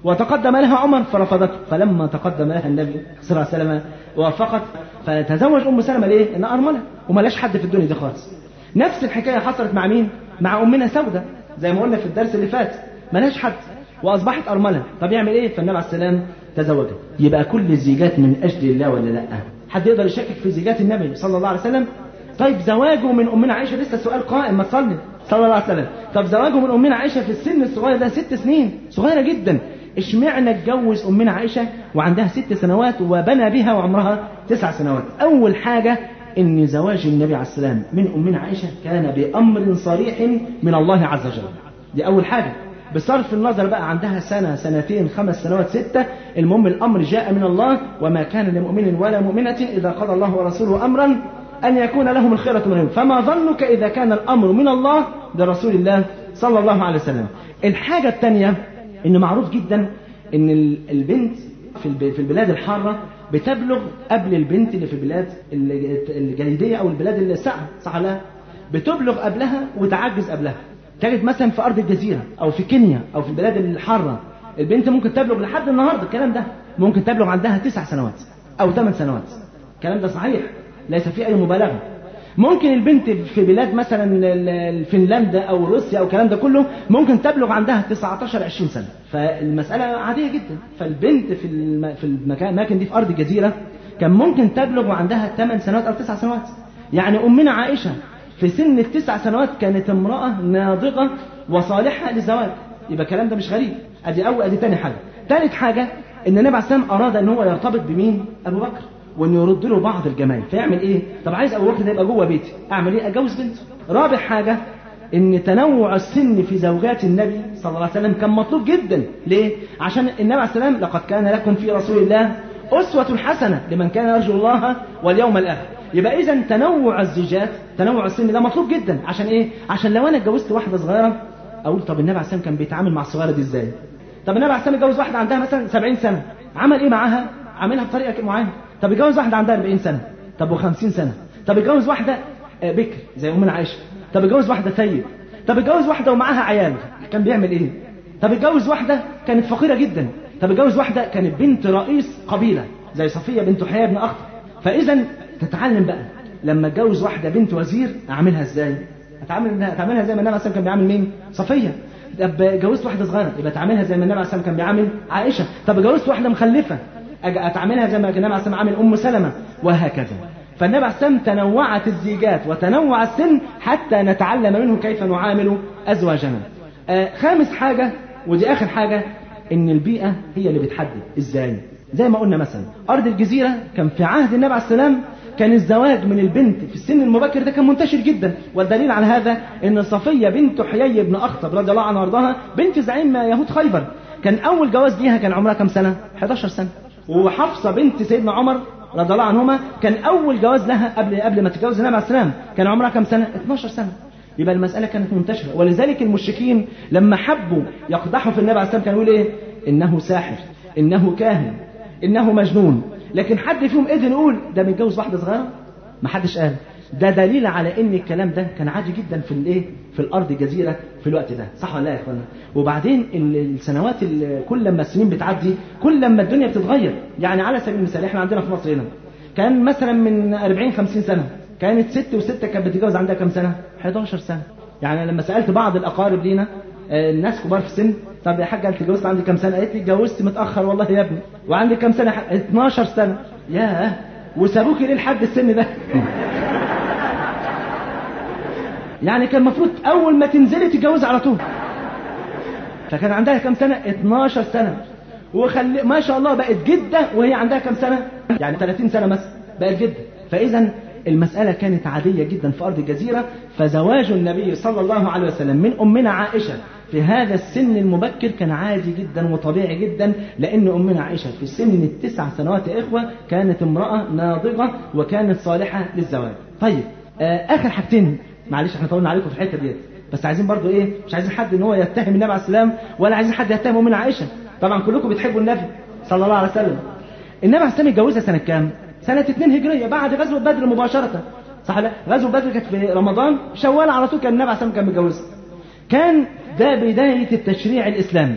وتقدم لها عمر فرفضته فلما تقدم لها النبي صلى الله عليه وسلم وافقت فتزوج ام سلمه ليه؟ انها ارمله وملاش حد في الدنيا دي خالص نفس الحكايه حصلت مع مين؟ مع امنا سوده زي ما قلنا في الدرس اللي فات ملاش حد واصبحت ارمله طب يعمل ايه؟ فالنبي عليه السلام تزوجها يبقى كل الزيجات من اجل الله ولا لا؟ حد يقدر يشكك في زيجات النبي صلى الله عليه وسلم؟ طيب زواجه من امنا عائشه لسه السؤال قائم ما تصلي صلى الله عليه وسلم طب زواجه من امنا عائشه في السن الصغير ده ست سنين صغيره جدا اشمعنى اتجوز امنا عائشه وعندها ست سنوات وبنى بها وعمرها تسع سنوات اول حاجه ان زواج النبي عليه السلام من امنا عائشه كان بامر صريح من الله عز وجل دي اول حاجه بصرف النظر بقى عندها سنة سنتين خمس سنوات ستة المهم الأمر جاء من الله وما كان لمؤمن ولا مؤمنة إذا قضى الله ورسوله أمرا أن يكون لهم الخيرة من فما ظنك إذا كان الأمر من الله برسول الله صلى الله عليه وسلم الحاجة الثانية إن معروف جدا إن البنت في البلاد الحارة بتبلغ قبل البنت اللي في البلاد الجليدية أو البلاد الساعة صح لا بتبلغ قبلها وتعجز قبلها تجد مثلا في أرض الجزيرة أو في كينيا أو في البلاد الحارة البنت ممكن تبلغ لحد النهاردة الكلام ده ممكن تبلغ عندها تسع سنوات أو ثمان سنوات الكلام ده صحيح ليس فيه أي مبالغة ممكن البنت في بلاد مثلا فنلندا او روسيا او الكلام ده كله ممكن تبلغ عندها 19 20 سنه فالمساله عاديه جدا فالبنت في الم... في الاماكن دي في ارض الجزيره كان ممكن تبلغ وعندها 8 سنوات او 9 سنوات يعني امنا عائشه في سن التسع سنوات كانت امراه ناضجه وصالحه للزواج يبقى الكلام ده مش غريب ادي اول ادي تاني حاجه ثالث حاجه ان النبي عليه السلام اراد ان هو يرتبط بمين ابو بكر وانه يرد له بعض الجمال فيعمل ايه طب عايز ابو بكر ده يبقى جوه بيتي اعمل ايه اتجوز بنته رابع حاجه ان تنوع السن في زوجات النبي صلى الله عليه وسلم كان مطلوب جدا ليه عشان النبي عليه السلام لقد كان لكم في رسول الله اسوه حسنه لمن كان يرجو الله واليوم الاخر يبقى اذا تنوع الزوجات تنوع السن ده مطلوب جدا عشان ايه عشان لو انا اتجوزت واحده صغيره اقول طب النبي عليه السلام كان بيتعامل مع الصغيره دي ازاي طب النبي عليه السلام اتجوز واحده عندها مثلا 70 سنه عمل ايه معاها عاملها بطريقه معينه طب يتجوز واحده عندها 40 سنه طب و50 سنه طب يتجوز واحده بكر زي امنا عائشه طب يتجوز واحده ثيب طب يتجوز واحده ومعاها عيال كان بيعمل ايه طب يتجوز واحده كانت فقيره جدا طب يتجوز واحده كانت بنت رئيس قبيله زي صفيه بنت حياه بن اخطب فاذا تتعلم بقى لما اتجوز واحده بنت وزير اعملها ازاي اتعامل اتعاملها زي ما النبي عليه كان بيعامل مين صفيه طب جوزت واحده صغيره يبقى تعاملها زي ما النبي عليه كان بيعامل عائشه طب جوزت واحده مخلفه اتعاملها زي ما النبي عليه الصلاه عامل ام سلمه وهكذا فالنبي عليه الصلاه تنوعت الزيجات وتنوع السن حتى نتعلم منه كيف نعامل ازواجنا آه خامس حاجه ودي اخر حاجه ان البيئه هي اللي بتحدد ازاي زي ما قلنا مثلا ارض الجزيره كان في عهد النبي عليه السلام كان الزواج من البنت في السن المبكر ده كان منتشر جدا والدليل على هذا ان صفيه بنت حيي بن اخطب رضي الله عنها وارضاها بنت زعيم يهود خيبر كان اول جواز ليها كان عمرها كام سنه 11 سنه وحفصه بنت سيدنا عمر رضي الله عنهما كان اول جواز لها قبل قبل ما تتجوز النبي عليه السلام كان عمرها كام سنه 12 سنه يبقى المساله كانت منتشره ولذلك المشركين لما حبوا يقدحوا في النبي عليه السلام كانوا يقولوا ايه انه ساحر انه كاهن انه مجنون لكن حد فيهم قدر يقول ده متجوز واحده صغيره ما حدش قال ده دليل على ان الكلام ده كان عادي جدا في الايه في الارض جزيره في الوقت ده صح ولا لا يا اخوانا وبعدين السنوات كل لما السنين بتعدي كل لما الدنيا بتتغير يعني على سبيل المثال احنا عندنا في مصر هنا كان مثلا من 40 50 سنه كانت ست وستة كانت بتتجوز عندها كام سنه 11 سنه يعني لما سالت بعض الاقارب لينا الناس كبار في السن طب يا حاجه انت اتجوزت عندي كام سنه قالت لي اتجوزت متاخر والله يا ابني وعندي كام سنه 12 سنه ياه وسابوكي ليه لحد السن ده يعني كان المفروض اول ما تنزلي تتجوزي على طول فكان عندها كام سنه 12 سنه وخلي ما شاء الله بقت جده وهي عندها كام سنه يعني 30 سنه مثلا بقت جده فاذا المسألة كانت عادية جدا في أرض الجزيرة فزواج النبي صلى الله عليه وسلم من أمنا عائشة في هذا السن المبكر كان عادي جدا وطبيعي جدا لأن أمنا عائشة في سن التسع سنوات يا إخوة كانت امرأة ناضجة وكانت صالحة للزواج طيب آه آخر حاجتين معلش احنا طولنا عليكم في الحتة ديت بس عايزين برضو ايه مش عايزين حد ان هو يتهم النبي عليه السلام ولا عايزين حد يتهم امنا عائشة طبعا كلكم بتحبوا النبي صلى الله عليه وسلم النبي عليه السلام اتجوزها سنة كام سنة 2 هجرية بعد غزوة بدر مباشرة صح لا غزوة بدر كانت في رمضان شوال على طول كان النبي عليه السلام كان متجوزها كان ده بداية التشريع الإسلامي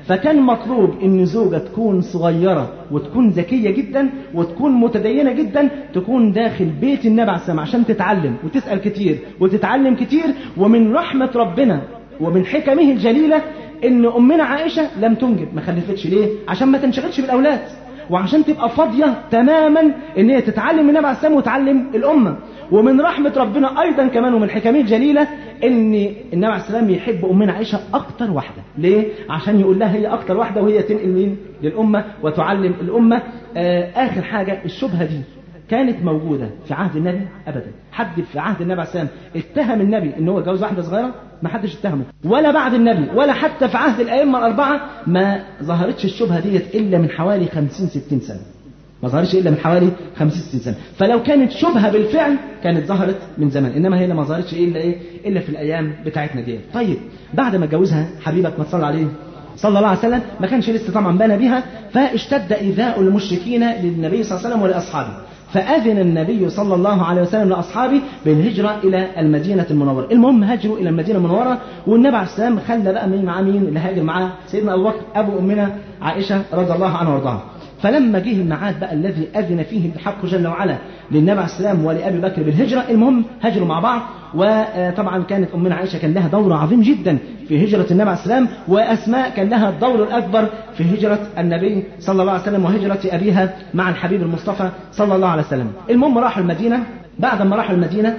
فكان مطلوب ان زوجة تكون صغيرة وتكون ذكية جدا وتكون متدينة جدا تكون داخل بيت النبي عليه السلام عشان تتعلم وتسأل كتير وتتعلم كتير ومن رحمة ربنا ومن حكمه الجليلة ان امنا عائشة لم تنجب ما خلفتش ليه عشان ما تنشغلش بالاولاد وعشان تبقى فاضية تماما ان هي تتعلم من النبي عليه السلام وتعلم الامة ومن رحمة ربنا ايضا كمان ومن حكمه الجليلة ان النبي عليه السلام يحب امنا عائشة اكتر واحدة ليه عشان يقول لها هي اكتر واحدة وهي تنقل مين للامة وتعلم الامة آه اخر حاجة الشبهة دي كانت موجودة في عهد النبي أبدا حد في عهد النبي عليه السلام اتهم النبي ان هو جوز واحدة صغيرة ما حدش اتهمه ولا بعد النبي ولا حتى في عهد الأئمة الأربعة ما ظهرتش الشبهة ديت إلا من حوالي 50 60 سنة ما ظهرش إلا من حوالي 50 60 سنة فلو كانت شبهة بالفعل كانت ظهرت من زمان إنما هي ما ظهرتش إلا إيه إلا في الأيام بتاعتنا ديت طيب بعد ما اتجوزها حبيبك ما تصلي عليه صلى الله عليه وسلم ما كانش لسه طبعا بنى بها فاشتد إيذاء المشركين للنبي صلى الله عليه وسلم ولأصحابه فأذن النبي صلى الله عليه وسلم لأصحابه بالهجرة إلى المدينة المنورة المهم هاجروا إلى المدينة المنورة والنبي عليه السلام خلى بقى مين معاه مين اللي هاجر معاه سيدنا أبو بكر أبو أمنا عائشة رضي الله عنها وارضاها فلما جه الميعاد بقى الذي أذن فيه الحق جل وعلا للنبي عليه السلام ولأبي بكر بالهجرة المهم هاجروا مع بعض وطبعا كانت أمنا عائشة كان لها دور عظيم جدا في هجرة النبي عليه السلام وأسماء كان لها الدور الأكبر في هجرة النبي صلى الله عليه وسلم وهجرة أبيها مع الحبيب المصطفى صلى الله عليه وسلم المهم راحوا المدينة بعد ما راحوا المدينة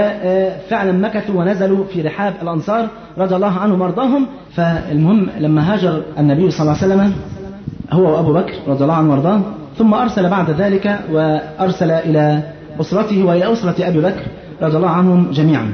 وفعلا مكثوا ونزلوا في رحاب الأنصار رضي الله عنهم وارضاهم فالمهم لما هاجر النبي صلى الله عليه وسلم هو وأبو بكر رضي الله عنه وارضاه ثم أرسل بعد ذلك وأرسل إلى أسرته وإلى أسرة أبي بكر رضي الله عنهم جميعا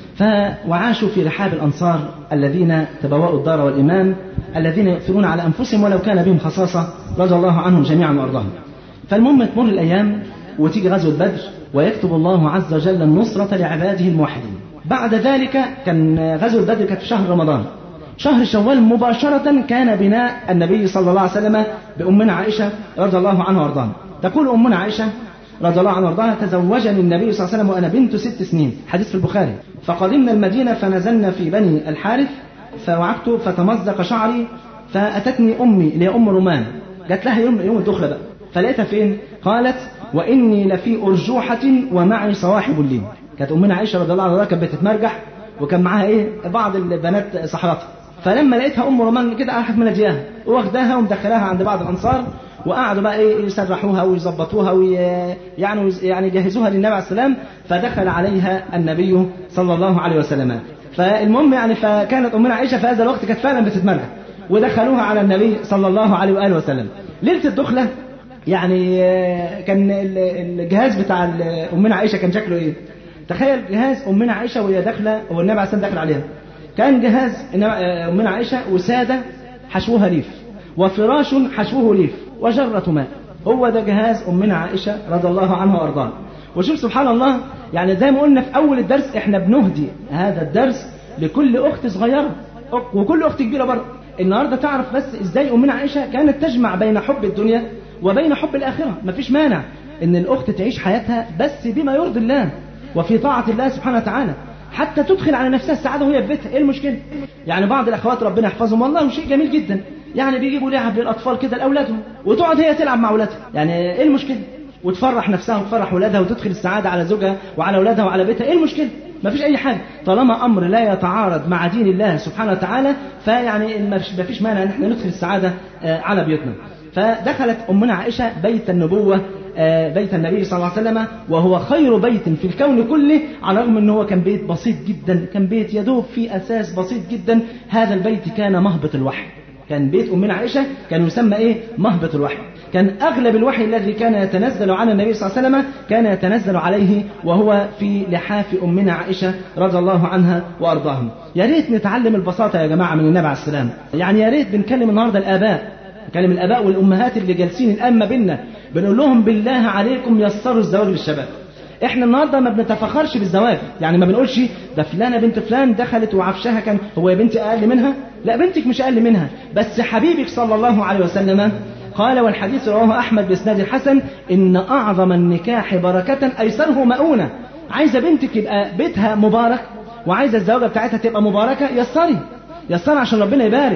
وعاشوا في رحاب الأنصار الذين تبوأوا الدار والإيمان الذين يؤثرون على أنفسهم ولو كان بهم خصاصة رضي الله عنهم جميعا وأرضاهم فالمهم تمر الأيام وتيجي غزوة بدر ويكتب الله عز وجل النصرة لعباده الموحدين بعد ذلك كان غزوة بدر كانت في شهر رمضان شهر شوال مباشرة كان بناء النبي صلى الله عليه وسلم بأمنا عائشة رضي الله عنها وارضاها تقول أمنا عائشة رضي الله عنها وارضاها تزوجني النبي صلى الله عليه وسلم وأنا بنت ست سنين حديث في البخاري فقدمنا المدينة فنزلنا في بني الحارث فوعكت فتمزق شعري فأتتني أمي اللي هي أم رومان جات لها يوم يوم الدخلة بقى فلقيتها فين قالت وإني لفي أرجوحة ومعي صواحب الليل كانت أمنا عائشة رضي الله عنها كانت بتتمرجح وكان معاها إيه بعض البنات صحراتها فلما لقيتها أم رومان كده راحت منادياها واخداها ومدخلاها عند بعض الأنصار وقعدوا بقى ايه يسرحوها ويظبطوها ويعني يعني يجهزوها للنبي عليه السلام فدخل عليها النبي صلى الله عليه وسلم فالمهم يعني فكانت امنا عائشه في هذا الوقت كانت فعلا بتتمرجح ودخلوها على النبي صلى الله عليه واله وسلم ليله الدخله يعني كان الجهاز بتاع امنا عائشه كان شكله ايه تخيل جهاز امنا عائشه وهي داخله والنبي عليه السلام داخل عليها كان جهاز امنا عائشه وساده حشوها ليف وفراش حشوه ليف وجرة ماء هو ده جهاز أمنا عائشة رضي الله عنها وأرضاها وشوف سبحان الله يعني زي ما قلنا في أول الدرس إحنا بنهدي هذا الدرس لكل أخت صغيرة وكل أخت كبيرة برضه النهاردة تعرف بس إزاي أمنا عائشة كانت تجمع بين حب الدنيا وبين حب الآخرة مفيش مانع إن الأخت تعيش حياتها بس بما يرضي الله وفي طاعة الله سبحانه وتعالى حتى تدخل على نفسها السعادة وهي في بيتها إيه المشكلة يعني بعض الأخوات ربنا يحفظهم والله شيء جميل جدا يعني بيجيبوا لعب للاطفال كده لاولادهم وتقعد هي تلعب مع اولادها يعني ايه المشكله وتفرح نفسها وتفرح اولادها وتدخل السعاده على زوجها وعلى اولادها وعلى بيتها ايه المشكله ما فيش اي حاجه طالما امر لا يتعارض مع دين الله سبحانه وتعالى فيعني ما فيش مانع ان احنا ندخل السعاده على بيوتنا فدخلت امنا عائشه بيت النبوه بيت النبي صلى الله عليه وسلم وهو خير بيت في الكون كله على الرغم ان هو كان بيت بسيط جدا كان بيت يدوب فيه اساس بسيط جدا هذا البيت كان مهبط الوحي كان بيت أمنا عائشة كان يسمى إيه مهبط الوحي كان أغلب الوحي الذي كان يتنزل على النبي صلى الله عليه وسلم كان يتنزل عليه وهو في لحاف أمنا عائشة رضي الله عنها وأرضاهم يا ريت نتعلم البساطة يا جماعة من النبي عليه السلام يعني يا ريت بنكلم النهاردة الآباء نكلم الآباء والأمهات اللي جالسين الآن ما بينا بنقول لهم بالله عليكم يسروا الزواج للشباب احنا النهارده ما بنتفخرش بالزواج يعني ما بنقولش ده فلانه بنت فلان دخلت وعفشها كان هو يا بنتي اقل منها لا بنتك مش اقل منها بس حبيبك صلى الله عليه وسلم قال والحديث رواه احمد باسناد الحسن ان اعظم النكاح بركه ايسره مؤونه عايزه بنتك يبقى بيتها مبارك وعايزه الزواجه بتاعتها تبقى مباركه يسري يسري عشان ربنا يبارك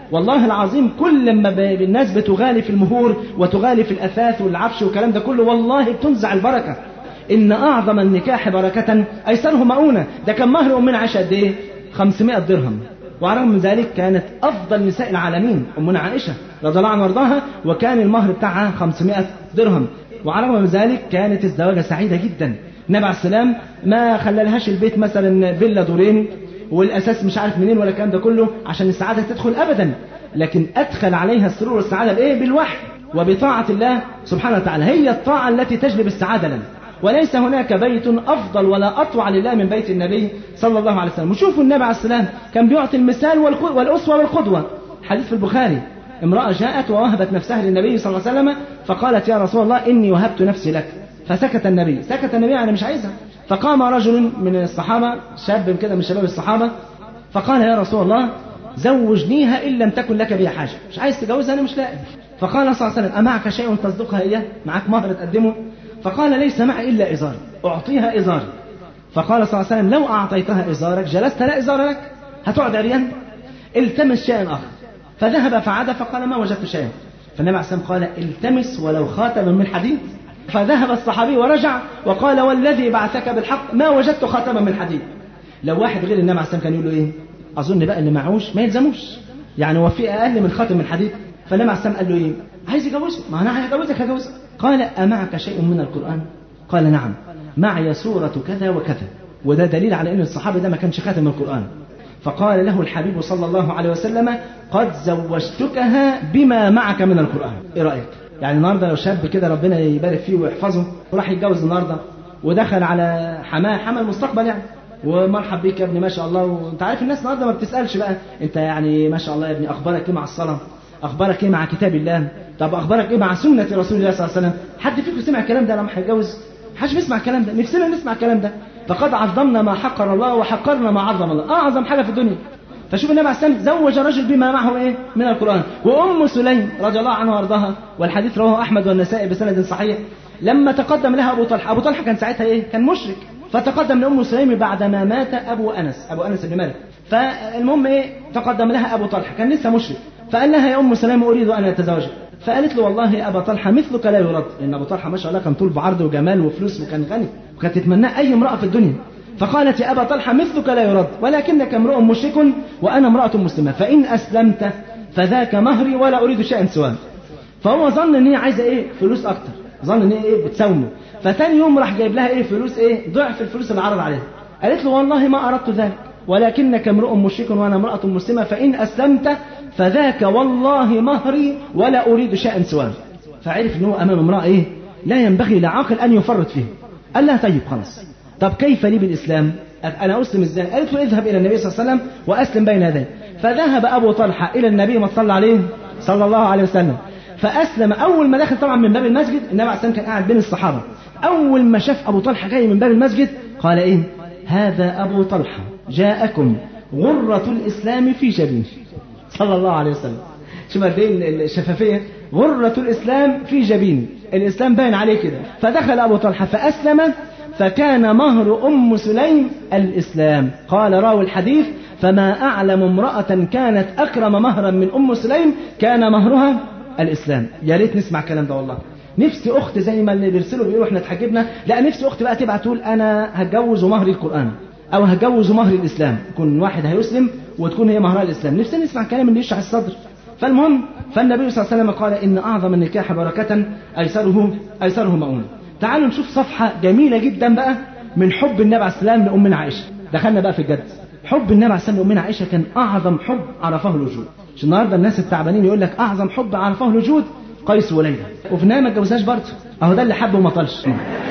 والله العظيم كل لما ب- الناس بتغالي في المهور وتغالي في الأثاث والعفش والكلام ده كله والله بتنزع البركة إن أعظم النكاح بركة أيسره مؤونة ده كان مهر أمنا عائشة قد إيه 500 درهم وعلى الرغم من ذلك كانت أفضل نساء العالمين أمنا عائشة رضي الله عنها وارضاها وكان المهر بتاعها 500 درهم وعلى الرغم من ذلك كانت الزواجة سعيدة جدا النبي عليه السلام ما خلالهاش البيت مثلا فيلا دورين والاساس مش عارف منين ولا الكلام ده كله عشان السعاده تدخل ابدا لكن ادخل عليها السرور والسعاده بايه بالوحي وبطاعه الله سبحانه وتعالى هي الطاعه التي تجلب السعاده لنا وليس هناك بيت افضل ولا اطوع لله من بيت النبي صلى الله عليه وسلم وشوفوا النبي عليه السلام كان بيعطي المثال والق- والاسوه والقدوه حديث في البخاري امراه جاءت ووهبت نفسها للنبي صلى الله عليه وسلم فقالت يا رسول الله اني وهبت نفسي لك فسكت النبي سكت النبي انا مش عايزها فقام رجل من الصحابه شاب كده من شباب الصحابه فقال يا رسول الله زوجنيها ان لم تكن لك بها حاجه مش عايز تجوزها انا مش لاقي فقال صلى الله عليه وسلم امعك شيء تصدقها اياه معك مهر تقدمه فقال ليس معي الا ازاري اعطيها ازاري فقال صلى الله عليه وسلم لو اعطيتها ازارك جلست لا ازار لك هتقعد عريان التمس شيئا اخر فذهب فعاد فقال ما وجدت شيئا فالنبي عليه الصلاه والسلام قال التمس ولو خاتما من حديد فذهب الصحابي ورجع وقال والذي بعثك بالحق ما وجدت خاتما من حديد لو واحد غير النبي عليه الصلاه والسلام كان يقول له ايه اظن بقى اللي معهوش ما يلزموش يعني هو في اقل من خاتم من حديد فالنبي عليه الصلاه والسلام قال له ايه عايز يجوزك ما انا هجوزك هجوزك قال امعك شيء من القران قال نعم معي سوره كذا وكذا وده دليل على ان الصحابي ده ما كانش خاتم من القران فقال له الحبيب صلى الله عليه وسلم قد زوجتكها بما معك من القرآن ايه رأيك يعني النهاردة لو شاب كده ربنا يبارك فيه ويحفظه وراح يتجوز النهاردة ودخل على حماه حمى المستقبل يعني ومرحب بيك يا ابني ما شاء الله وانت عارف الناس النهارده ما بتسالش بقى انت يعني ما شاء الله يا ابني اخبارك ايه مع الصلاه اخبارك ايه مع كتاب الله طب اخبارك ايه مع سنه رسول الله صلى الله عليه وسلم حد فيكم سمع الكلام ده لما هيتجوز محدش بيسمع الكلام ده نفسنا نسمع الكلام ده فقد عظمنا ما حقر الله وحقرنا ما عظم الله اعظم حاجه في الدنيا فشوف النبي عليه السلام زوج رجل بما معه ايه من القران وام سليم رضي الله عنها وارضاها والحديث رواه احمد والنسائي بسند صحيح لما تقدم لها ابو طلحه ابو طلحه كان ساعتها ايه كان مشرك فتقدم لام سليم بعدما مات ابو انس ابو انس بن مالك فالمهم ايه تقدم لها ابو طلحه كان لسه مشرك فقال لها يا ام سليم اريد ان اتزوجك فقالت له والله يا ابا طلحه مثلك لا يرد لان ابو طلحه ما شاء الله كان طول بعرض وجمال وفلوس وكان غني وكانت تتمناه اي امراه في الدنيا فقالت يا ابا طلحه مثلك لا يرد ولكنك امرؤ مشرك وانا امراه مسلمه فان اسلمت فذاك مهري ولا اريد شيئا سواه فهو ظن ان هي عايزه ايه فلوس اكتر ظن ان هي ايه بتساومه فتاني يوم راح جايب لها ايه فلوس ايه ضعف الفلوس اللي عرض عليها قالت له والله ما اردت ذلك ولكنك امرؤ مشرك وانا امراه مسلمه فان اسلمت فذاك والله مهري ولا اريد شيئا سواه فعرف ان هو امام امراه ايه لا ينبغي لعاقل ان يفرط فيه قال لها طيب خلاص طب كيف لي بالاسلام انا اسلم ازاي قالت له اذهب الى النبي صلى الله عليه وسلم واسلم بين يديه فذهب ابو طلحه الى النبي ما صلى عليه صلى الله عليه وسلم فاسلم اول ما دخل طبعا من باب المسجد النبي عليه السلام كان قاعد بين الصحابه اول ما شاف ابو طلحه جاي من باب المسجد قال ايه هذا ابو طلحه جاءكم غره الاسلام في جبينه صلى الله عليه وسلم شوف قد ايه الشفافيه غره الاسلام في جبينه الاسلام باين عليه كده فدخل ابو طلحه فاسلم فكان مهر ام سليم الاسلام قال راوي الحديث فما اعلم امراه كانت اكرم مهرا من ام سليم كان مهرها الاسلام يا ريت نسمع الكلام ده والله نفسي اخت زي ما اللي بيرسلوا بيقولوا احنا اتحجبنا لا نفسي اخت بقى تبعت تقول انا هتجوز مهر القران او هتجوز مهر الاسلام يكون واحد هيسلم وتكون هي مهرها الاسلام نفسي نسمع كلام اللي يشرح الصدر فالمهم فالنبي صلى الله عليه وسلم قال ان اعظم النكاح بركه ايسره ايسره مؤونه تعالوا نشوف صفحه جميله جدا بقى من حب النبي عليه السلام لامنا عائشه دخلنا بقى في الجد حب النبي عليه السلام لامنا عائشه كان اعظم حب عرفه الوجود مش النهارده الناس التعبانين يقول لك اعظم حب عرفه الوجود قيس وليلى وفي النهايه ما اتجوزهاش برضه اهو ده اللي حب وما طالش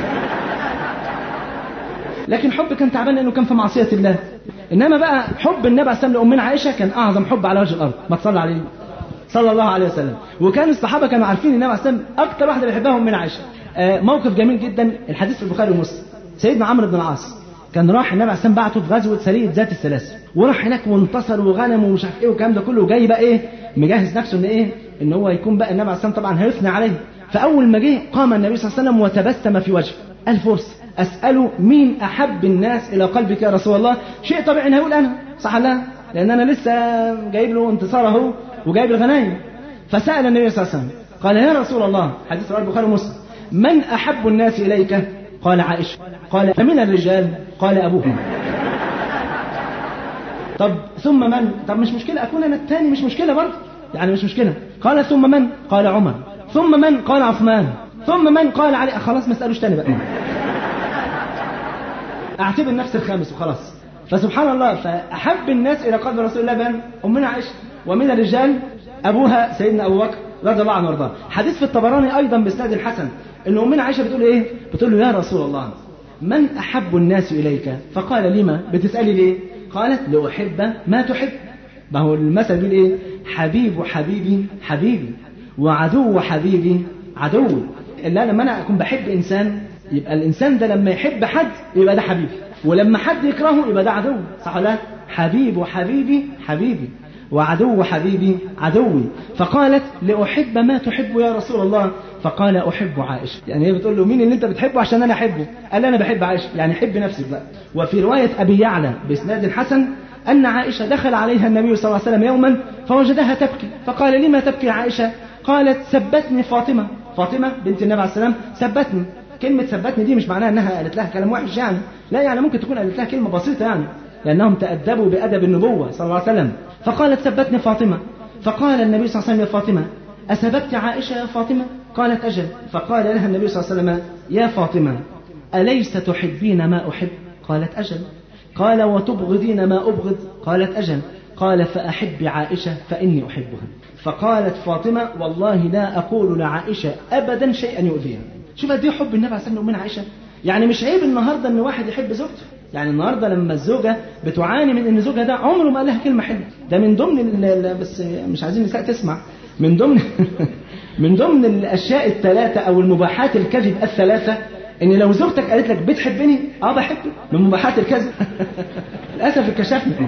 لكن حب كان تعبان لانه كان في معصيه الله انما بقى حب النبي عليه السلام لامنا عائشه كان اعظم حب على وجه الارض ما تصلى عليه صلى الله عليه وسلم وكان الصحابه كانوا عارفين النبي عليه السلام اكتر واحده بيحبها امنا عائشه آه موقف جميل جدا الحديث في البخاري ومسلم سيدنا عمرو بن العاص كان راح النبي عليه السلام بعته في غزوه سريه ذات السلاسل وراح هناك وانتصر وغنم ومش عارف ايه والكلام ده كله وجاي بقى ايه مجهز نفسه ان ايه ان هو يكون بقى النبي عليه السلام طبعا هيثني عليه فاول ما جه قام النبي صلى الله عليه وسلم وتبسم في وجهه قال فرصه اساله مين احب الناس الى قلبك يا رسول الله شيء طبيعي ان هيقول انا صح لا لان انا لسه جايب له انتصار اهو وجايب الغنايم فسأل النبي صلى الله عليه وسلم قال يا رسول الله حديث رواه البخاري ومسلم من أحب الناس إليك قال عائشة قال من الرجال قال أبوهم طب ثم من طب مش مشكلة أكون أنا الثاني مش مشكلة برضه يعني مش مشكلة قال ثم من قال عمر ثم من قال عثمان ثم من قال علي خلاص ما اسألوش تاني بقى اعتبر نفس الخامس وخلاص فسبحان الله فأحب الناس إلى قلب رسول الله بان أمنا عائشة ومن الرجال أبوها سيدنا أبو بكر رضي الله عنه وارضاه حديث في الطبراني أيضا بإسناد حسن إن أمنا عائشة بتقول إيه بتقول له يا رسول الله من أحب الناس إليك فقال لما بتسألي ليه قالت لأحب ما تحب ما هو المثل بيقول إيه حبيب حبيبي حبيبي وعدو حبيبي عدوي إلا لما أنا أكون بحب إنسان يبقى الإنسان ده لما يحب حد يبقى ده حبيبي ولما حد يكرهه يبقى ده عدو صح ولا حبيب وحبيبي حبيبي وعدو حبيبي عدوي فقالت لأحب ما تحب يا رسول الله فقال أحب عائشة يعني هي بتقول له مين اللي أنت بتحبه عشان أنا أحبه قال أنا بحب عائشة يعني حب نفسك بقى وفي رواية أبي يعلى بإسناد حسن أن عائشة دخل عليها النبي صلى الله عليه وسلم يوما فوجدها تبكي فقال لما تبكي عائشة قالت سبتني فاطمة فاطمة بنت النبي عليه السلام سبتني كلمة سبتني دي مش معناها أنها قالت لها كلام وحش يعني لا يعني ممكن تكون قالت لها كلمة بسيطة يعني لأنهم تأدبوا بأدب النبوة صلى الله عليه وسلم فقالت سبتني فاطمة فقال النبي صلى الله عليه وسلم يا فاطمة أسببت عائشة يا فاطمة قالت أجل فقال لها النبي صلى الله عليه وسلم يا فاطمة أليس تحبين ما أحب قالت أجل قال وتبغضين ما أبغض قالت أجل قال فأحب عائشة فإني أحبها فقالت فاطمة والله لا أقول لعائشة أبدا شيئا يؤذيها شوف قد ايه حب النبي عليه الصلاه والسلام من عائشه يعني مش عيب النهارده ان واحد يحب زوجته يعني النهارده لما الزوجه بتعاني من ان زوجها ده عمره ما قال لها كلمه حلوه ده من ضمن ال- ال- بس مش عايزين النساء تسمع من ضمن من ضمن الاشياء الثلاثه او المباحات الكذب الثلاثه ان لو زوجتك قالت لك بتحبني اه بحبك من مباحات الكذب للاسف اتكشفنا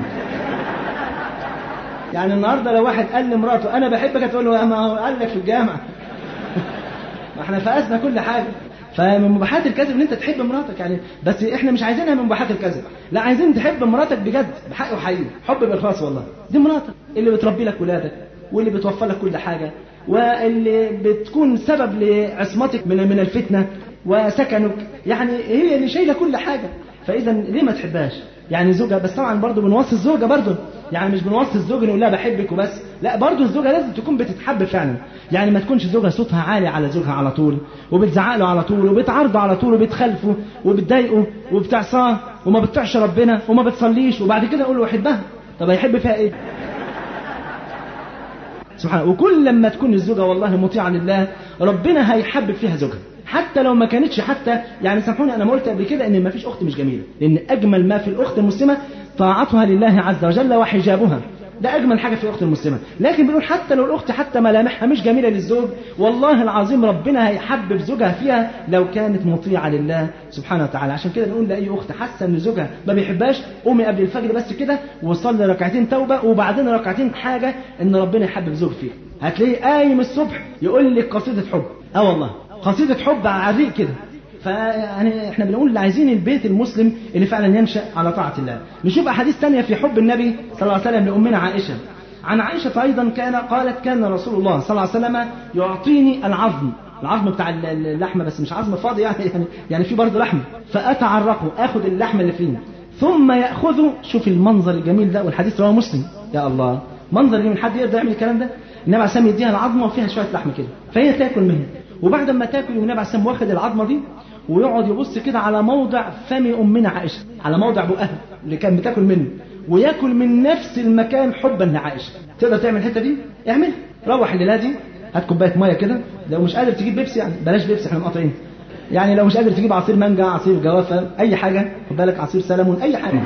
يعني النهارده لو واحد قال لمراته انا بحبك هتقول له ما هو قال لك في الجامعه ما احنا فقسنا كل حاجه فمن مباحات الكذب ان انت تحب مراتك يعني بس احنا مش عايزينها من مباحات الكذب لا عايزين تحب مراتك بجد بحق وحقيقي حب بالاخلاص والله دي مراتك اللي بتربي لك ولادك واللي بتوفر لك كل حاجه واللي بتكون سبب لعصمتك من من الفتنه وسكنك يعني هي اللي شايله كل حاجه فاذا ليه ما تحبهاش يعني زوجها بس طبعا برضه بنوصي الزوجه برضه يعني مش بنوصي الزوج نقول لها بحبك وبس لا برضه الزوجه لازم تكون بتتحب فعلا يعني ما تكونش زوجها صوتها عالي على زوجها على طول وبتزعق له على طول وبتعارضه على طول وبتخالفه وبتضايقه وبتعصاه وما بتطيعش ربنا وما بتصليش وبعد كده اقول له احبها طب هيحب فيها ايه سبحان الله وكل لما تكون الزوجه والله مطيعه لله ربنا هيحبب فيها زوجها حتى لو ما كانتش حتى يعني سامحوني انا ما قلت قبل كده ان ما فيش اخت مش جميله لان اجمل ما في الاخت المسلمه طاعتها لله عز وجل وحجابها ده اجمل حاجه في الاخت المسلمه لكن بنقول حتى لو الاخت حتى ملامحها مش جميله للزوج والله العظيم ربنا هيحبب زوجها فيها لو كانت مطيعه لله سبحانه وتعالى عشان كده بنقول لاي اخت حاسه ان زوجها ما بيحبهاش قومي قبل الفجر بس كده وصلي ركعتين توبه وبعدين ركعتين حاجه ان ربنا يحبب زوج فيها هتلاقيه قايم الصبح يقول لك قصيده حب اه والله قصيده حب على الريق كده فيعني احنا بنقول اللي عايزين البيت المسلم اللي فعلا ينشا على طاعه الله نشوف احاديث ثانيه في حب النبي صلى الله عليه وسلم لامنا عائشه عن عائشه ايضا كان قالت كان رسول الله صلى الله عليه وسلم يعطيني العظم العظم بتاع اللحمه بس مش عظم فاضي يعني يعني, يعني في برضه لحم فاتعرقه اخذ اللحم اللي فيه ثم ياخذه شوف المنظر الجميل ده والحديث رواه مسلم يا الله منظر جميل حد يقدر يعمل الكلام ده النبي عليه السلام يديها العظمه وفيها شويه لحم كده فهي تاكل منه وبعد ما تاكل النبي عليه السلام واخد العظمه دي ويقعد يبص كده على موضع فم امنا عائشه على موضع بقها اللي كان بتاكل منه وياكل من نفس المكان حبا لعائشه تقدر تعمل الحته دي اعمل روح الليله دي هات كوبايه ميه كده لو مش قادر تجيب بيبسي يعني بلاش بيبسي احنا مقاطعين يعني لو مش قادر تجيب عصير مانجا عصير جوافه اي حاجه خد بالك عصير سلمون اي حاجه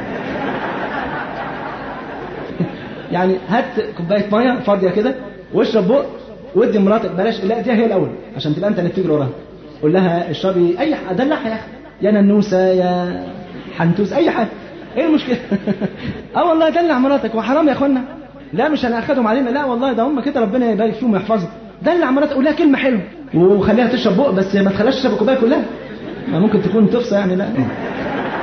يعني هات كوبايه ميه فاضيه كده واشرب بق وادي مراتك بلاش لا دي هي الاول عشان تبقى انت اللي بتجري وراها قول لها اشربي اي حاجه دلعها يا اخي يا ننوسه يا حنتوس اي حاجه ايه المشكله اه والله دلع مراتك وحرام يا اخوانا لا مش انا اخدهم علينا لا والله ده هم كده ربنا يبارك فيهم ويحفظهم دلع مراتك قول لها كلمه حلوه وخليها تشرب بق بس ما تخليهاش تشرب الكوبايه كلها ما ممكن تكون تفصى يعني لا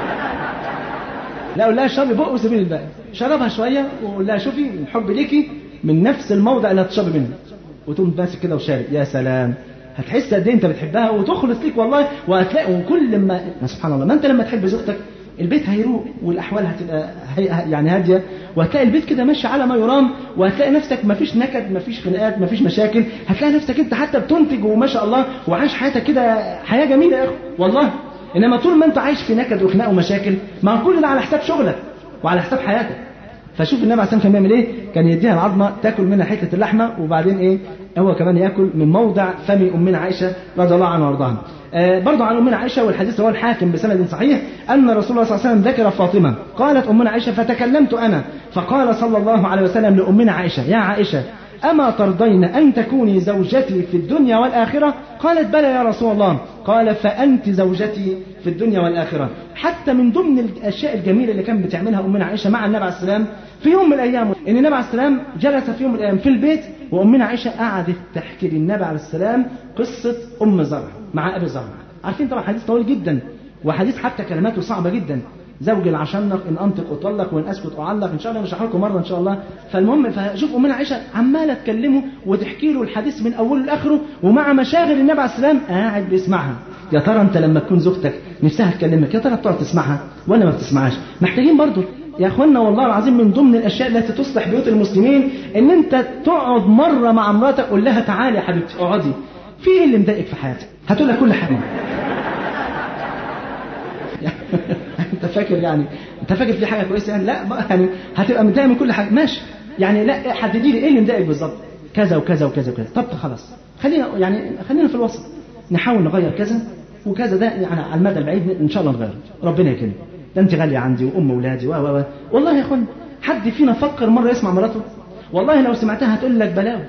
لا قول لها اشربي بق وسيبي لي الباقي شربها شويه وقول لها شوفي الحب ليكي من نفس الموضع اللي هتشرب منه وتقوم ماسك كده وشارب يا سلام هتحس قد ايه انت بتحبها وتخلص ليك والله وهتلاقي وكل ما سبحان الله ما انت لما تحب زوجتك البيت هيروق والاحوال هتبقى هي يعني هاديه وهتلاقي البيت كده ماشي على ما يرام وهتلاقي نفسك ما فيش نكد ما فيش خناقات ما فيش مشاكل هتلاقي نفسك انت حتى بتنتج وما شاء الله وعايش حياتك كده حياه جميله يا اخي والله انما طول ما انت عايش في نكد وخناق ومشاكل ما كل ده على حساب شغلك وعلى حساب حياتك فشوف النبي عليه الصلاه والسلام كان بيعمل ايه؟ كان يديها العظمه تاكل منها حته اللحمه وبعدين ايه؟ هو كمان ياكل من موضع فم امنا عائشه رضي الله عنها وارضاها. آه برضه عن امنا عائشه والحديث رواه الحاكم بسند صحيح ان رسول الله صلى الله عليه وسلم ذكر فاطمه قالت امنا عائشه فتكلمت انا فقال صلى الله عليه وسلم لامنا عائشه يا عائشه أما ترضين أن تكوني زوجتي في الدنيا والآخرة قالت بلى يا رسول الله قال فأنت زوجتي في الدنيا والآخرة حتى من ضمن الأشياء الجميلة اللي كانت بتعملها أمنا عائشة مع النبي عليه السلام في يوم من الأيام إن النبي عليه السلام جلس في يوم من الأيام في البيت وأمنا عائشة قعدت تحكي للنبي عليه السلام قصة أم زرع مع أبي زرع عارفين طبعا حديث طويل جدا وحديث حتى كلماته صعبة جدا زوج العشنق ان انطق اطلق وان اسكت اعلق ان شاء الله نشرح لكم مره ان شاء الله فالمهم فشوف امنا عائشه عماله تكلمه وتحكي له الحديث من اوله لاخره ومع مشاغل النبي عليه السلام قاعد بيسمعها يا ترى انت لما تكون زوجتك نفسها تكلمك يا ترى بتقعد تسمعها ولا ما بتسمعهاش محتاجين برضه يا اخوانا والله العظيم من ضمن الاشياء التي تصلح بيوت المسلمين ان انت تقعد مره مع مراتك قول لها تعالي يا حبيبتي اقعدي في ايه اللي مضايقك في حياتك هتقول لها كل حاجه انت فاكر يعني انت فاكر في حاجه كويسه يعني لا يعني هتبقى متضايق من كل حاجه ماشي يعني لا حددي لي ايه اللي مضايقك بالظبط كذا وكذا وكذا وكذا طب خلاص خلينا يعني خلينا في الوسط نحاول نغير كذا وكذا ده يعني على المدى البعيد ان شاء الله نغير ربنا يكرمك ده انت غاليه عندي وام اولادي و و والله يا اخوان حد فينا فكر مره يسمع مراته والله لو سمعتها هتقول لك بلاوي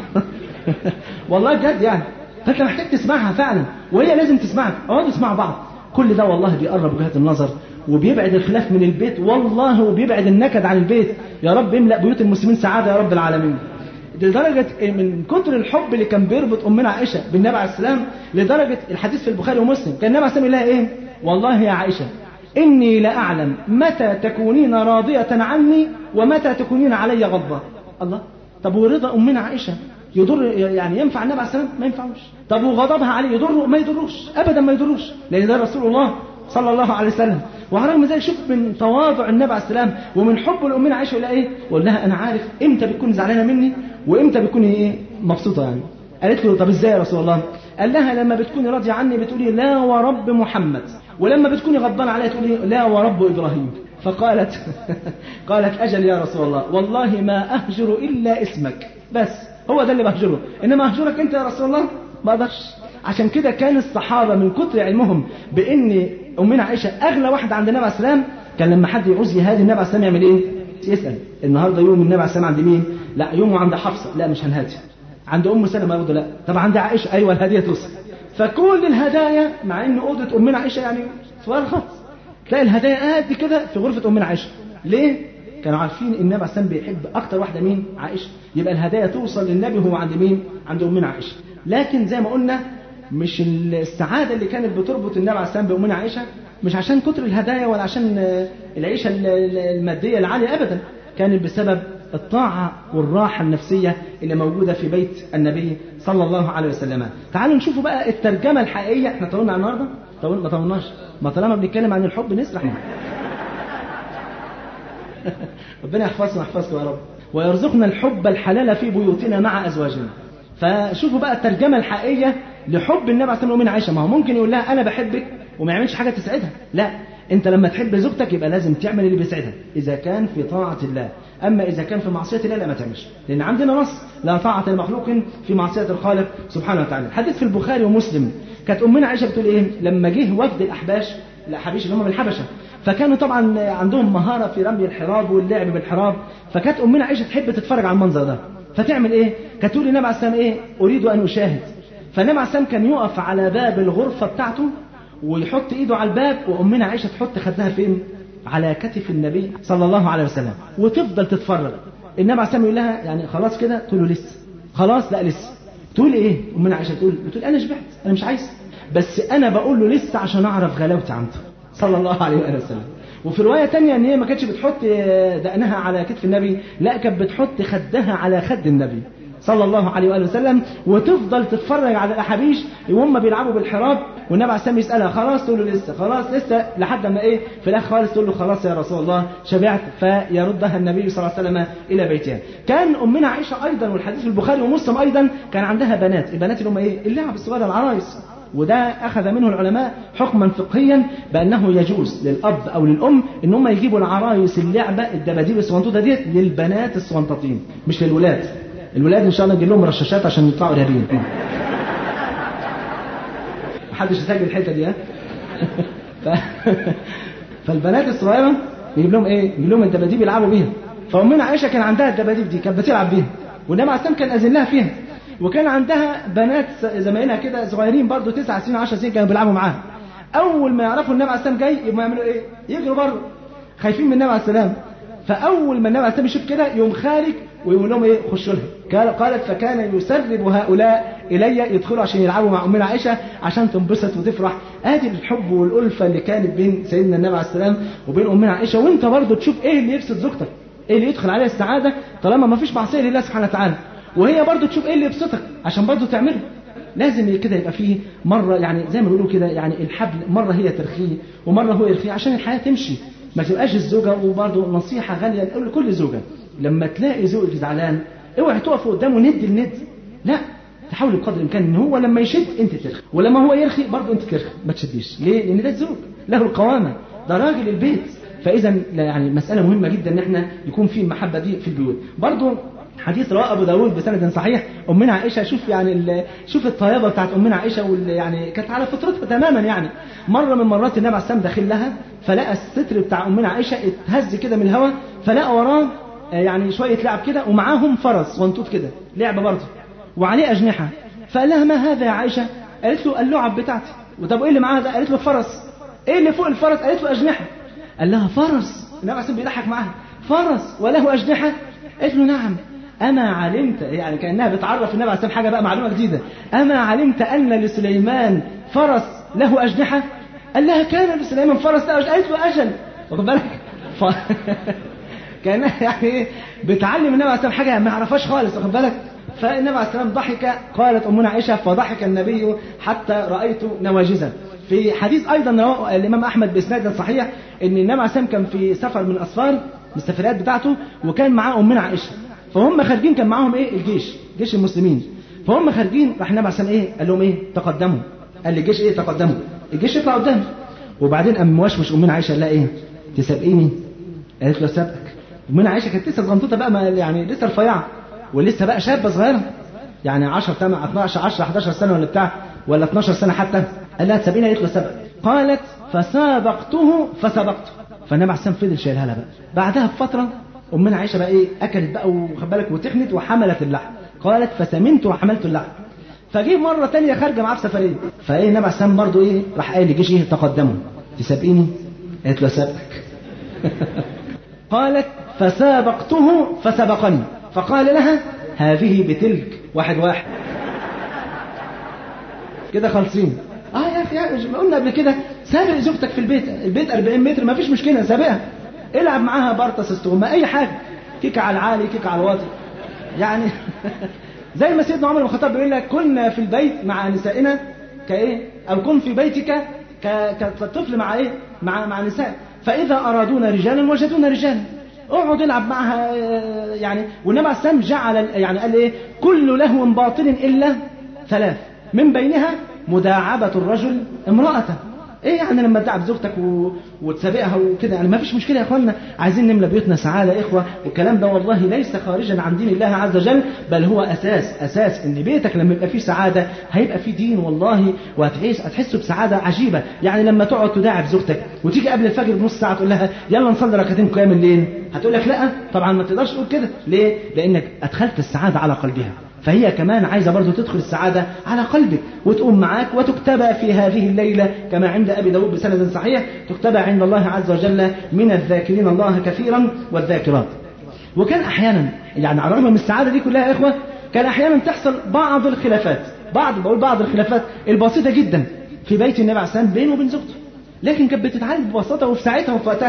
والله بجد يعني فانت محتاج تسمعها فعلا وهي لازم تسمعك اقعدوا اسمعوا بعض كل ده والله بيقرب وجهات النظر وبيبعد الخلاف من البيت والله وبيبعد النكد عن البيت يا رب املأ بيوت المسلمين سعادة يا رب العالمين لدرجة من كتر الحب اللي كان بيربط أمنا عائشة بالنبي عليه السلام لدرجة الحديث في البخاري ومسلم كان النبي عليه السلام يقول لها إيه والله يا عائشة إني لأعلم متى تكونين راضية عني ومتى تكونين علي غضبة الله طب ورضا أمنا عائشة يضر يعني ينفع النبي عليه السلام ما ينفعوش طب وغضبها عليه يضره ما يضروش ابدا ما يضروش لان ده رسول الله صلى الله عليه وسلم وعلى رغم ذلك شوف من تواضع النبي عليه السلام ومن حب لامنا عائشه يقول ايه يقول لها انا عارف امتى بتكون زعلانه مني وامتى بتكون ايه مبسوطه يعني قالت له طب ازاي يا رسول الله قال لها لما بتكوني راضيه عني بتقولي لا ورب محمد ولما بتكوني غضبانه عليا تقولي لا ورب ابراهيم فقالت قالت اجل يا رسول الله والله ما اهجر الا اسمك بس هو ده اللي بهجره انما اهجرك انت يا رسول الله ما اقدرش عشان كده كان الصحابه من كتر علمهم بان امنا عائشه اغلى واحده عند النبي عليه السلام كان لما حد يعوز يهادي النبي عليه السلام يعمل ايه؟ يسال النهارده يوم النبي عليه السلام عند مين؟ لا يومه عند حفصه لا مش هنهادي عند ام سلمه برضه لا طب عند عائشه ايوه الهديه توصل فكل الهدايا مع ان اوضه امنا عائشه يعني صغيره خالص تلاقي الهدايا قد كده في غرفه امنا عائشه ليه؟ كانوا عارفين ان النبي عليه السلام بيحب اكتر واحده مين؟ عائشه يبقى الهدايا توصل للنبي وهو عند مين؟ عند امنا عائشه لكن زي ما قلنا مش السعاده اللي كانت بتربط النبي عليه السلام بامنا عائشه مش عشان كتر الهدايا ولا عشان العيشه الماديه العاليه ابدا كانت بسبب الطاعه والراحه النفسيه اللي موجوده في بيت النبي صلى الله عليه وسلم. تعالوا نشوفوا بقى الترجمه الحقيقيه احنا طولنا على النهارده؟ طول ما طولناش ما طالما بنتكلم عن الحب نسرح ربنا يحفظنا ويحفظكم يا رب ويرزقنا الحب الحلال في بيوتنا مع ازواجنا. فشوفوا بقى الترجمه الحقيقيه لحب النبي عليه الصلاه والسلام عائشه ما هو ممكن يقول لها انا بحبك وما يعملش حاجه تسعدها لا انت لما تحب زوجتك يبقى لازم تعمل اللي بيسعدها اذا كان في طاعه الله اما اذا كان في معصيه الله لا ما تعملش لان عندنا نص لا طاعه لمخلوق في معصيه الخالق سبحانه وتعالى حديث في البخاري ومسلم كانت امنا عائشه بتقول ايه لما جه وفد الاحباش الاحابيش اللي هم من الحبشه فكانوا طبعا عندهم مهاره في رمي الحراب واللعب بالحراب فكانت امنا عائشه تحب تتفرج على المنظر ده فتعمل ايه كانت تقول للنبي عليه السلام ايه اريد ان اشاهد فالنبي عليه السلام كان يقف على باب الغرفه بتاعته ويحط ايده على الباب وامنا عائشه تحط خدها فين على كتف النبي صلى الله عليه وسلم وتفضل تتفرج النبي عليه السلام يقول لها يعني خلاص كده تقول له لسه خلاص لا لسه تقول ايه امنا عائشه تقول بتقول انا شبعت انا مش عايز بس انا بقول له لسه عشان اعرف غلاوتي عنده صلى الله عليه وآله وسلم وفي روايه تانية ان هي ما كانتش بتحط دقنها على كتف النبي لا كانت بتحط خدها على خد النبي صلى الله عليه واله وسلم وتفضل تتفرج على الاحابيش وهم بيلعبوا بالحراب والنبي عليه السلام يسالها خلاص تقول له لسه خلاص لسه لحد ما ايه في الاخر خالص تقول له خلاص يا رسول الله شبعت فيردها النبي صلى الله عليه وسلم الى بيتها كان امنا عائشه ايضا والحديث في البخاري ومسلم ايضا كان عندها بنات البنات اللي هم ايه اللعب الصغيره العرايس وده أخذ منه العلماء حكما فقهيا بأنه يجوز للأب أو للأم إن هم يجيبوا العرايس اللعبة الدباديب الصغنطوطة ديت للبنات الصغنطاطين مش للولاد الولاد إن شاء الله نجيب لهم رشاشات عشان يطلعوا إرهابيين محدش يسجل الحتة دي ها ف... فالبنات الصغيرة يجيب لهم إيه؟ يجيب لهم الدباديب يلعبوا بيها فأمنا عائشة كان عندها الدباديب دي كانت بتلعب بيها والنبي عليه السلام كان أذن لها فيها وكان عندها بنات زمايلها كده صغيرين برضه 9 سنين 10 سنين كانوا بيلعبوا معاها اول ما يعرفوا النبي عليه السلام جاي يبقوا يعملوا ايه يجروا بره خايفين من النبي عليه السلام فاول ما النبي عليه السلام يشوف كده يقوم خارج ويقول لهم ايه خشوا لها قالت فكان يسرب هؤلاء الي يدخلوا عشان يلعبوا مع امنا عائشه عشان تنبسط وتفرح ادي الحب والالفه اللي كانت بين سيدنا النبي عليه السلام وبين امنا عائشه وانت برضه تشوف ايه اللي يبسط زوجتك ايه اللي يدخل عليها السعاده طالما ما فيش معصيه لله سبحانه وتعالى وهي برضو تشوف ايه اللي يبسطك عشان برضو تعمله لازم كده يبقى فيه مرة يعني زي ما بيقولوا كده يعني الحبل مرة هي ترخيه ومرة هو يرخيه عشان الحياة تمشي ما تبقاش الزوجة وبرضو نصيحة غالية لكل زوجة لما تلاقي زوجك زعلان اوعي تقف قدامه ند الند لا تحاول بقدر الامكان ان هو لما يشد انت ترخي ولما هو يرخي برضه انت ترخي ما تشديش ليه لان ده الزوج له القوامه ده راجل البيت فاذا يعني مساله مهمه جدا ان احنا يكون في المحبه دي في البيوت برضه حديث رواه ابو داود بسند صحيح امنا عائشه شوف يعني شوف الطيبه بتاعت امنا عائشه وال يعني كانت على فطرتها تماما يعني مره من مرات النبي عليه السلام داخل لها فلقى الستر بتاع امنا عائشه اتهز كده من الهواء فلقى وراه يعني شويه لعب كده ومعاهم فرس وانطوط كده لعبه برضه وعليه اجنحه فقال لها ما هذا يا عائشه؟ قالت له اللعب بتاعتي وطب ايه اللي معاها ده؟ قالت له فرس ايه اللي فوق الفرس؟ قالت له اجنحه قال لها فرس النبي عليه السلام بيضحك معاها فرس وله اجنحه؟ قالت له نعم أما علمت يعني كأنها بتعرف النبي عليه السلام حاجة بقى معلومة جديدة أما علمت أن لسليمان فرس له أجنحة قال لها كان لسليمان فرس له أجنحة قالت له أجل واخد بالك ف... كأنها يعني إيه بتعلم النبي عليه السلام حاجة ما يعرفهاش خالص واخد بالك فالنبي عليه السلام ضحك قالت أمنا عائشة فضحك النبي حتى رأيت نواجزا في حديث أيضا رواه الإمام أحمد بإسناد صحيح أن النبي عليه السلام كان في سفر من أسفار من السفرات بتاعته وكان معاه أمنا عائشة فهم خارجين كان معاهم ايه الجيش جيش المسلمين فهم خارجين راح النبي عليه ايه قال لهم ايه تقدموا قال للجيش ايه تقدموا الجيش يطلع قدام وبعدين قام موشوش امنا عائشه قال لها ايه تسابقيني قالت له سابقك امنا عائشه كانت لسه صغنطوطه بقى ما يعني لسه رفيعه ولسه بقى شابه صغيره يعني 10 8 12 10 11 سنه ولا بتاع ولا 12 سنه حتى قال لها تسابقيني قالت له سبق قالت فسابقته فسبقته فالنبي عليه السلام فضل شايلها لها بقى بعدها بفتره امنا عائشه بقى ايه اكلت بقى وخد بالك وتخنت وحملت اللحم قالت فسمنت وحملت اللحم فجه مره ثانيه خارجه معاه في سفريه فايه النبي عليه السلام برضه ايه راح قايل لجيش ايه تقدموا تسابقيني قالت له سابقك قالت فسابقته فسبقني فقال لها هذه بتلك واحد واحد كده خالصين اه يا اخي يعني قلنا قبل كده سابق زوجتك في البيت البيت 40 متر ما فيش مشكله سابقها العب معاها بارتس استغمى اي حاجه كيك على العالي كيك على الواطي يعني زي ما سيدنا عمر بن الخطاب بيقول لك كنا في البيت مع نسائنا كايه او كن في بيتك كطفل مع ايه مع مع نساء فاذا ارادونا رجالا وجدونا رجالا اقعد العب معها يعني والنبي عليه السلام جعل يعني قال ايه كل لهو باطل الا ثلاث من بينها مداعبه الرجل امراته ايه يعني لما تدعب زوجتك و... وتسابقها وكده يعني ما فيش مشكله يا اخوانا عايزين نملى بيوتنا سعاده يا اخوه والكلام ده والله ليس خارجا عن دين الله عز وجل بل هو اساس اساس ان بيتك لما يبقى فيه سعاده هيبقى فيه دين والله وهتعيش هتحس بسعاده عجيبه يعني لما تقعد تداعب زوجتك وتيجي قبل الفجر بنص ساعه تقول لها يلا نصلي ركعتين قيام الليل هتقول لك لا طبعا ما تقدرش تقول كده ليه لانك ادخلت السعاده على قلبها فهي كمان عايزة برضو تدخل السعادة على قلبك وتقوم معاك وتكتبى في هذه الليلة كما عند أبي داود بسند صحيح تكتبى عند الله عز وجل من الذاكرين الله كثيرا والذاكرات وكان أحيانا يعني على الرغم من السعادة دي كلها يا إخوة كان أحيانا تحصل بعض الخلافات بعض بقول بعض الخلافات البسيطة جدا في بيت النبي عليه السلام بينه وبين زوجته لكن كانت بتتعالج ببساطة وفي ساعتها وفي وقتها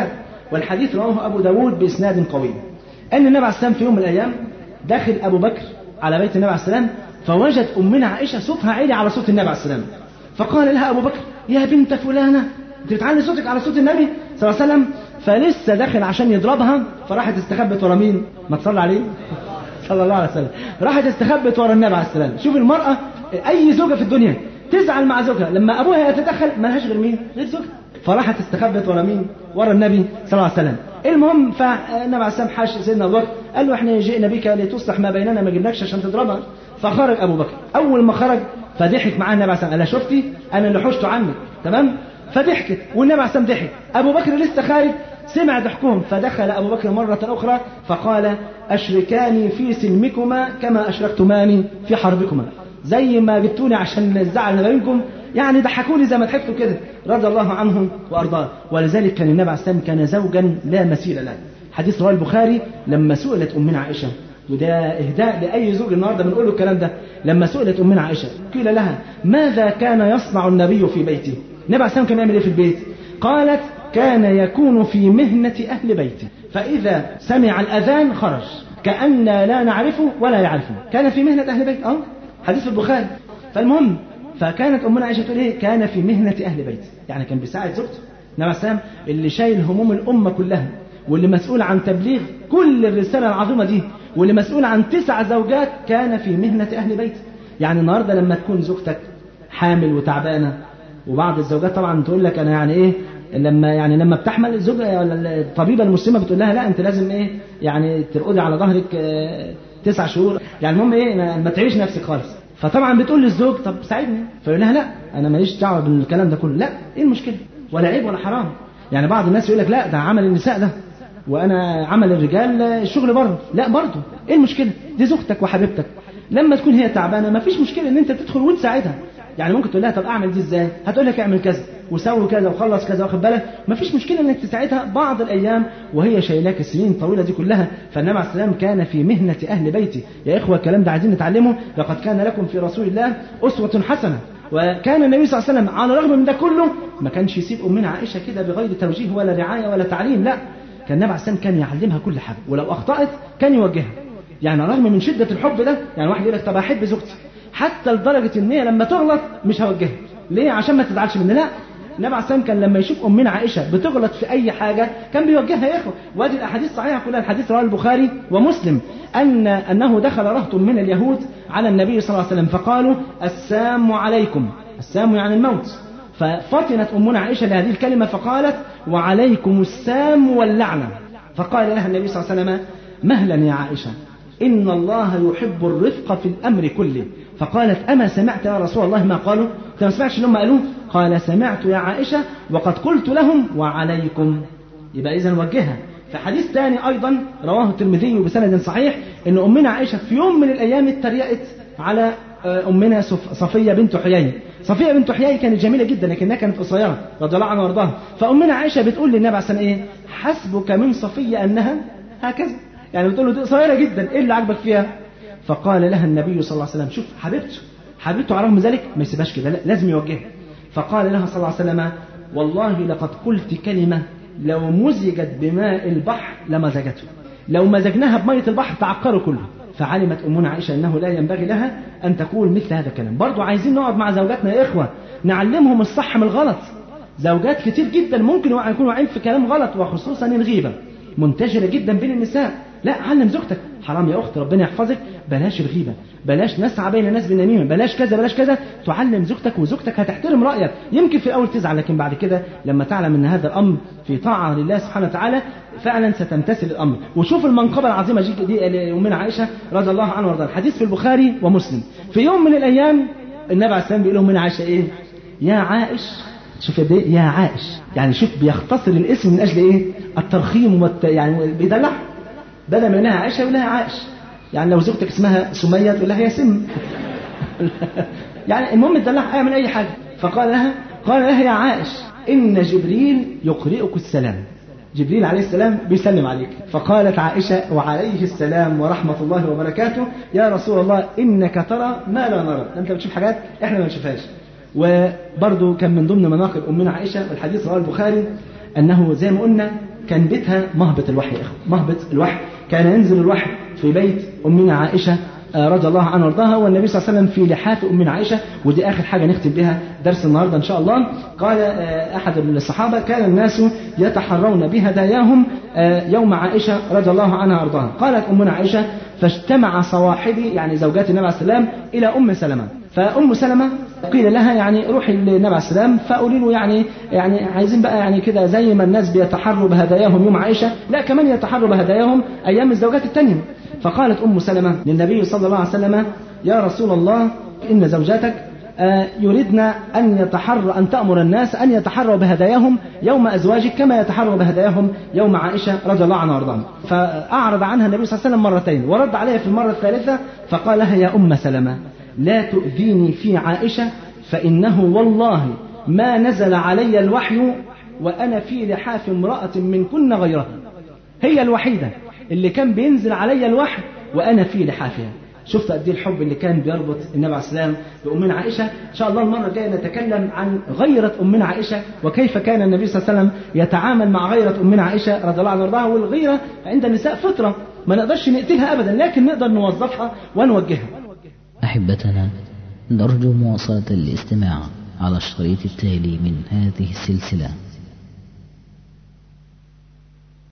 والحديث رواه أبو داود بإسناد قوي أن النبي عليه السلام في يوم من الأيام داخل أبو بكر على بيت النبي عليه السلام فوجد أمنا عائشة صوتها عالي على صوت النبي عليه السلام فقال لها أبو بكر يا بنت فلانة أنت بتعلي صوتك على صوت النبي صلى الله عليه وسلم فلسه داخل عشان يضربها فراحت استخبت ورا مين؟ ما تصلي عليه صلى الله عليه وسلم راحت استخبت ورا النبي عليه السلام شوف المرأة أي زوجة في الدنيا تزعل مع زوجها لما أبوها يتدخل ملهاش غير مين؟ غير زوجها فراحت استخبت ورا مين؟ ورا النبي صلى الله عليه وسلم المهم فالنبي عليه السلام حاش سيدنا ابو بكر قال له احنا جئنا بك لتصلح ما بيننا ما جبناكش عشان تضربها فخرج ابو بكر اول ما خرج فضحك معاه النبي عليه السلام قال لها شفتي انا اللي حشته عنك تمام فضحكت والنبي عليه السلام ضحك ابو بكر لسه خارج سمع ضحكهم فدخل ابو بكر مره اخرى فقال اشركاني في سلمكما كما اشركتماني في حربكما زي ما جبتوني عشان الزعل ما بينكم يعني ضحكوني زي ما ضحكتوا كده رضي الله عنهم وارضاه ولذلك كان النبي عليه السلام كان زوجا لا مثيل له حديث رواه البخاري لما سئلت امنا عائشه وده اهداء لاي زوج النهارده بنقول له الكلام ده لما سئلت امنا عائشه قيل لها ماذا كان يصنع النبي في بيته النبي عليه السلام كان يعمل ايه في البيت قالت كان يكون في مهنه اهل بيته فاذا سمع الاذان خرج كأن لا نعرفه ولا يعرفه كان في مهنه اهل بيت اه حديث في البخاري فالمهم فكانت امنا عائشه تقول ايه كان في مهنه اهل بيته يعني كان بيساعد زوجته النبي عليه اللي شايل هموم الامه كلها واللي مسؤول عن تبليغ كل الرساله العظيمه دي واللي مسؤول عن تسع زوجات كان في مهنه اهل بيته يعني النهارده لما تكون زوجتك حامل وتعبانه وبعض الزوجات طبعا تقول لك انا يعني ايه لما يعني لما بتحمل الزوجه ولا الطبيبه المسلمه بتقول لها لا انت لازم ايه يعني ترقدي على ظهرك اه تسع شهور يعني المهم ايه ما تعيش نفسك خالص فطبعا بتقول للزوج طب ساعدني فيقول لها لا انا ماليش دعوه بالكلام ده كله لا ايه المشكله ولا عيب ولا حرام يعني بعض الناس يقول لك لا ده عمل النساء ده وانا عمل الرجال الشغل بره لا برضه ايه المشكله دي زوجتك وحبيبتك لما تكون هي تعبانه ما فيش مشكله ان انت تدخل وتساعدها يعني ممكن تقول لها طب اعمل دي ازاي هتقول لك اعمل كذا وسوي كذا وخلص كذا واخد بالك ما فيش مشكله انك تساعدها بعض الايام وهي شايلاك السنين الطويله دي كلها فالنبي عليه السلام كان في مهنه اهل بيته يا اخوه الكلام ده عايزين نتعلمه لقد كان لكم في رسول الله اسوه حسنه وكان النبي صلى الله عليه وسلم على الرغم من ده كله ما كانش يسيب امنا عائشه كده بغير توجيه ولا رعايه ولا تعليم لا كان النبي عليه السلام كان يعلمها كل حاجه ولو اخطات كان يوجهها يعني رغم من شده الحب ده يعني واحد يقول لك طب احب زوجتي حتى لدرجه ان هي لما تغلط مش هوجهها ليه عشان ما تزعلش مني لا النبي عليه السلام كان لما يشوف امنا عائشه بتغلط في اي حاجه كان بيوجهها يا اخوه وادي الاحاديث صحيحه كلها الحديث رواه البخاري ومسلم ان انه دخل رهط من اليهود على النبي صلى الله عليه وسلم فقالوا السام عليكم السام يعني الموت ففطنت امنا عائشه لهذه الكلمه فقالت وعليكم السام واللعنه فقال لها النبي صلى الله عليه وسلم مهلا يا عائشه ان الله يحب الرفق في الامر كله فقالت أما سمعت يا رسول الله ما قالوا أنت ما سمعتش اللي هم قالوه قال سمعت يا عائشة وقد قلت لهم وعليكم يبقى إذا وجهها في حديث ثاني أيضا رواه الترمذي بسند صحيح أن أمنا عائشة في يوم من الأيام اتريقت على أمنا صفية بنت حيي صفية بنت حيي كانت جميلة جدا لكنها كانت قصيرة رضي الله عنها وارضاها فأمنا عائشة بتقول للنبي عليه الصلاة إيه حسبك من صفية أنها هكذا يعني بتقول له دي قصيرة جدا إيه اللي عجبك فيها فقال لها النبي صلى الله عليه وسلم شوف حبيبته حبيبته على رغم ذلك ما يسيبهاش كده لا لازم يوجهها فقال لها صلى الله عليه وسلم والله لقد قلت كلمة لو مزجت بماء البحر لمزجته لو مزجناها بمية البحر تعقره كله فعلمت أمنا عائشة أنه لا ينبغي لها أن تقول مثل هذا الكلام برضو عايزين نقعد مع زوجاتنا يا إخوة نعلمهم الصح من الغلط زوجات كتير جدا ممكن يكونوا واقعين في كلام غلط وخصوصا الغيبة منتشرة جدا بين النساء لا علم زوجتك حرام يا أخت ربنا يحفظك بلاش الغيبة بلاش نسعى بين الناس بالنميمة بلاش كذا بلاش كذا تعلم زوجتك وزوجتك هتحترم رأيك يمكن في الأول تزعل لكن بعد كده لما تعلم أن هذا الأمر في طاعة لله سبحانه وتعالى فعلا ستمتثل الأمر وشوف المنقبة العظيمة دي لأمنا عائشة رضي الله عنها وارضاها الحديث في البخاري ومسلم في يوم من الأيام النبي عليه السلام بيقول لهم من عائشة إيه يا عائش شوف قد ايه يا عائش يعني شوف بيختصر الاسم من اجل ايه الترخيم والت... يعني بيدلع بدل ما انها عائشه يقول لها عائش يعني لو زوجتك اسمها سميه تقول لها يا سم يعني المهم تدلعها من اي حاجه فقال لها قال لها يا عائش ان جبريل يقرئك السلام جبريل عليه السلام بيسلم عليك فقالت عائشة وعليه السلام ورحمة الله وبركاته يا رسول الله إنك ترى ما لا نرى أنت بتشوف حاجات إحنا ما نشوفهاش وبرضه كان من ضمن مناقب أمنا عائشة والحديث رواه البخاري أنه زي ما قلنا كان بيتها مهبط الوحي يا اخوه مهبط الوحي كان ينزل الوحي في بيت امنا عائشه رضي الله عنها وارضاها والنبي صلى الله عليه وسلم في لحاف امنا عائشه ودي اخر حاجه نختم بها درس النهارده ان شاء الله قال احد الصحابه كان الناس يتحرون بهداياهم يوم عائشه رضي الله عنها وارضاها قالت امنا عائشه فاجتمع صواحبي يعني زوجات النبي عليه السلام الى ام سلمه فام سلمه قيل لها يعني روحي للنبي عليه السلام فقولي له يعني يعني عايزين بقى يعني كده زي ما الناس بيتحروا بهداياهم يوم عائشه لا كمان يتحروا بهداياهم ايام الزوجات الثانيه فقالت ام سلمه للنبي صلى الله عليه وسلم يا رسول الله ان زوجاتك يريدن أن يتحر أن تأمر الناس أن يتحروا بهداياهم يوم أزواجك كما يتحروا بهداياهم يوم عائشة رضي الله عنها وارضاها فأعرض عنها النبي صلى الله عليه وسلم مرتين ورد عليها في المرة الثالثة فقال لها يا أم سلمة لا تؤذيني في عائشة فإنه والله ما نزل علي الوحي وأنا في لحاف امرأة من كن غيرها هي الوحيدة اللي كان بينزل علي الوحي وأنا في لحافها شفت قد ايه الحب اللي كان بيربط النبي عليه السلام بامنا عائشه ان شاء الله المره الجايه نتكلم عن غيره امنا عائشه وكيف كان النبي صلى الله عليه وسلم يتعامل مع غيره امنا عائشه رضي الله عنها وارضاها والغيره عند النساء فطره ما نقدرش نقتلها ابدا لكن نقدر نوظفها ونوجهها احبتنا نرجو مواصله الاستماع على الشريط التالي من هذه السلسله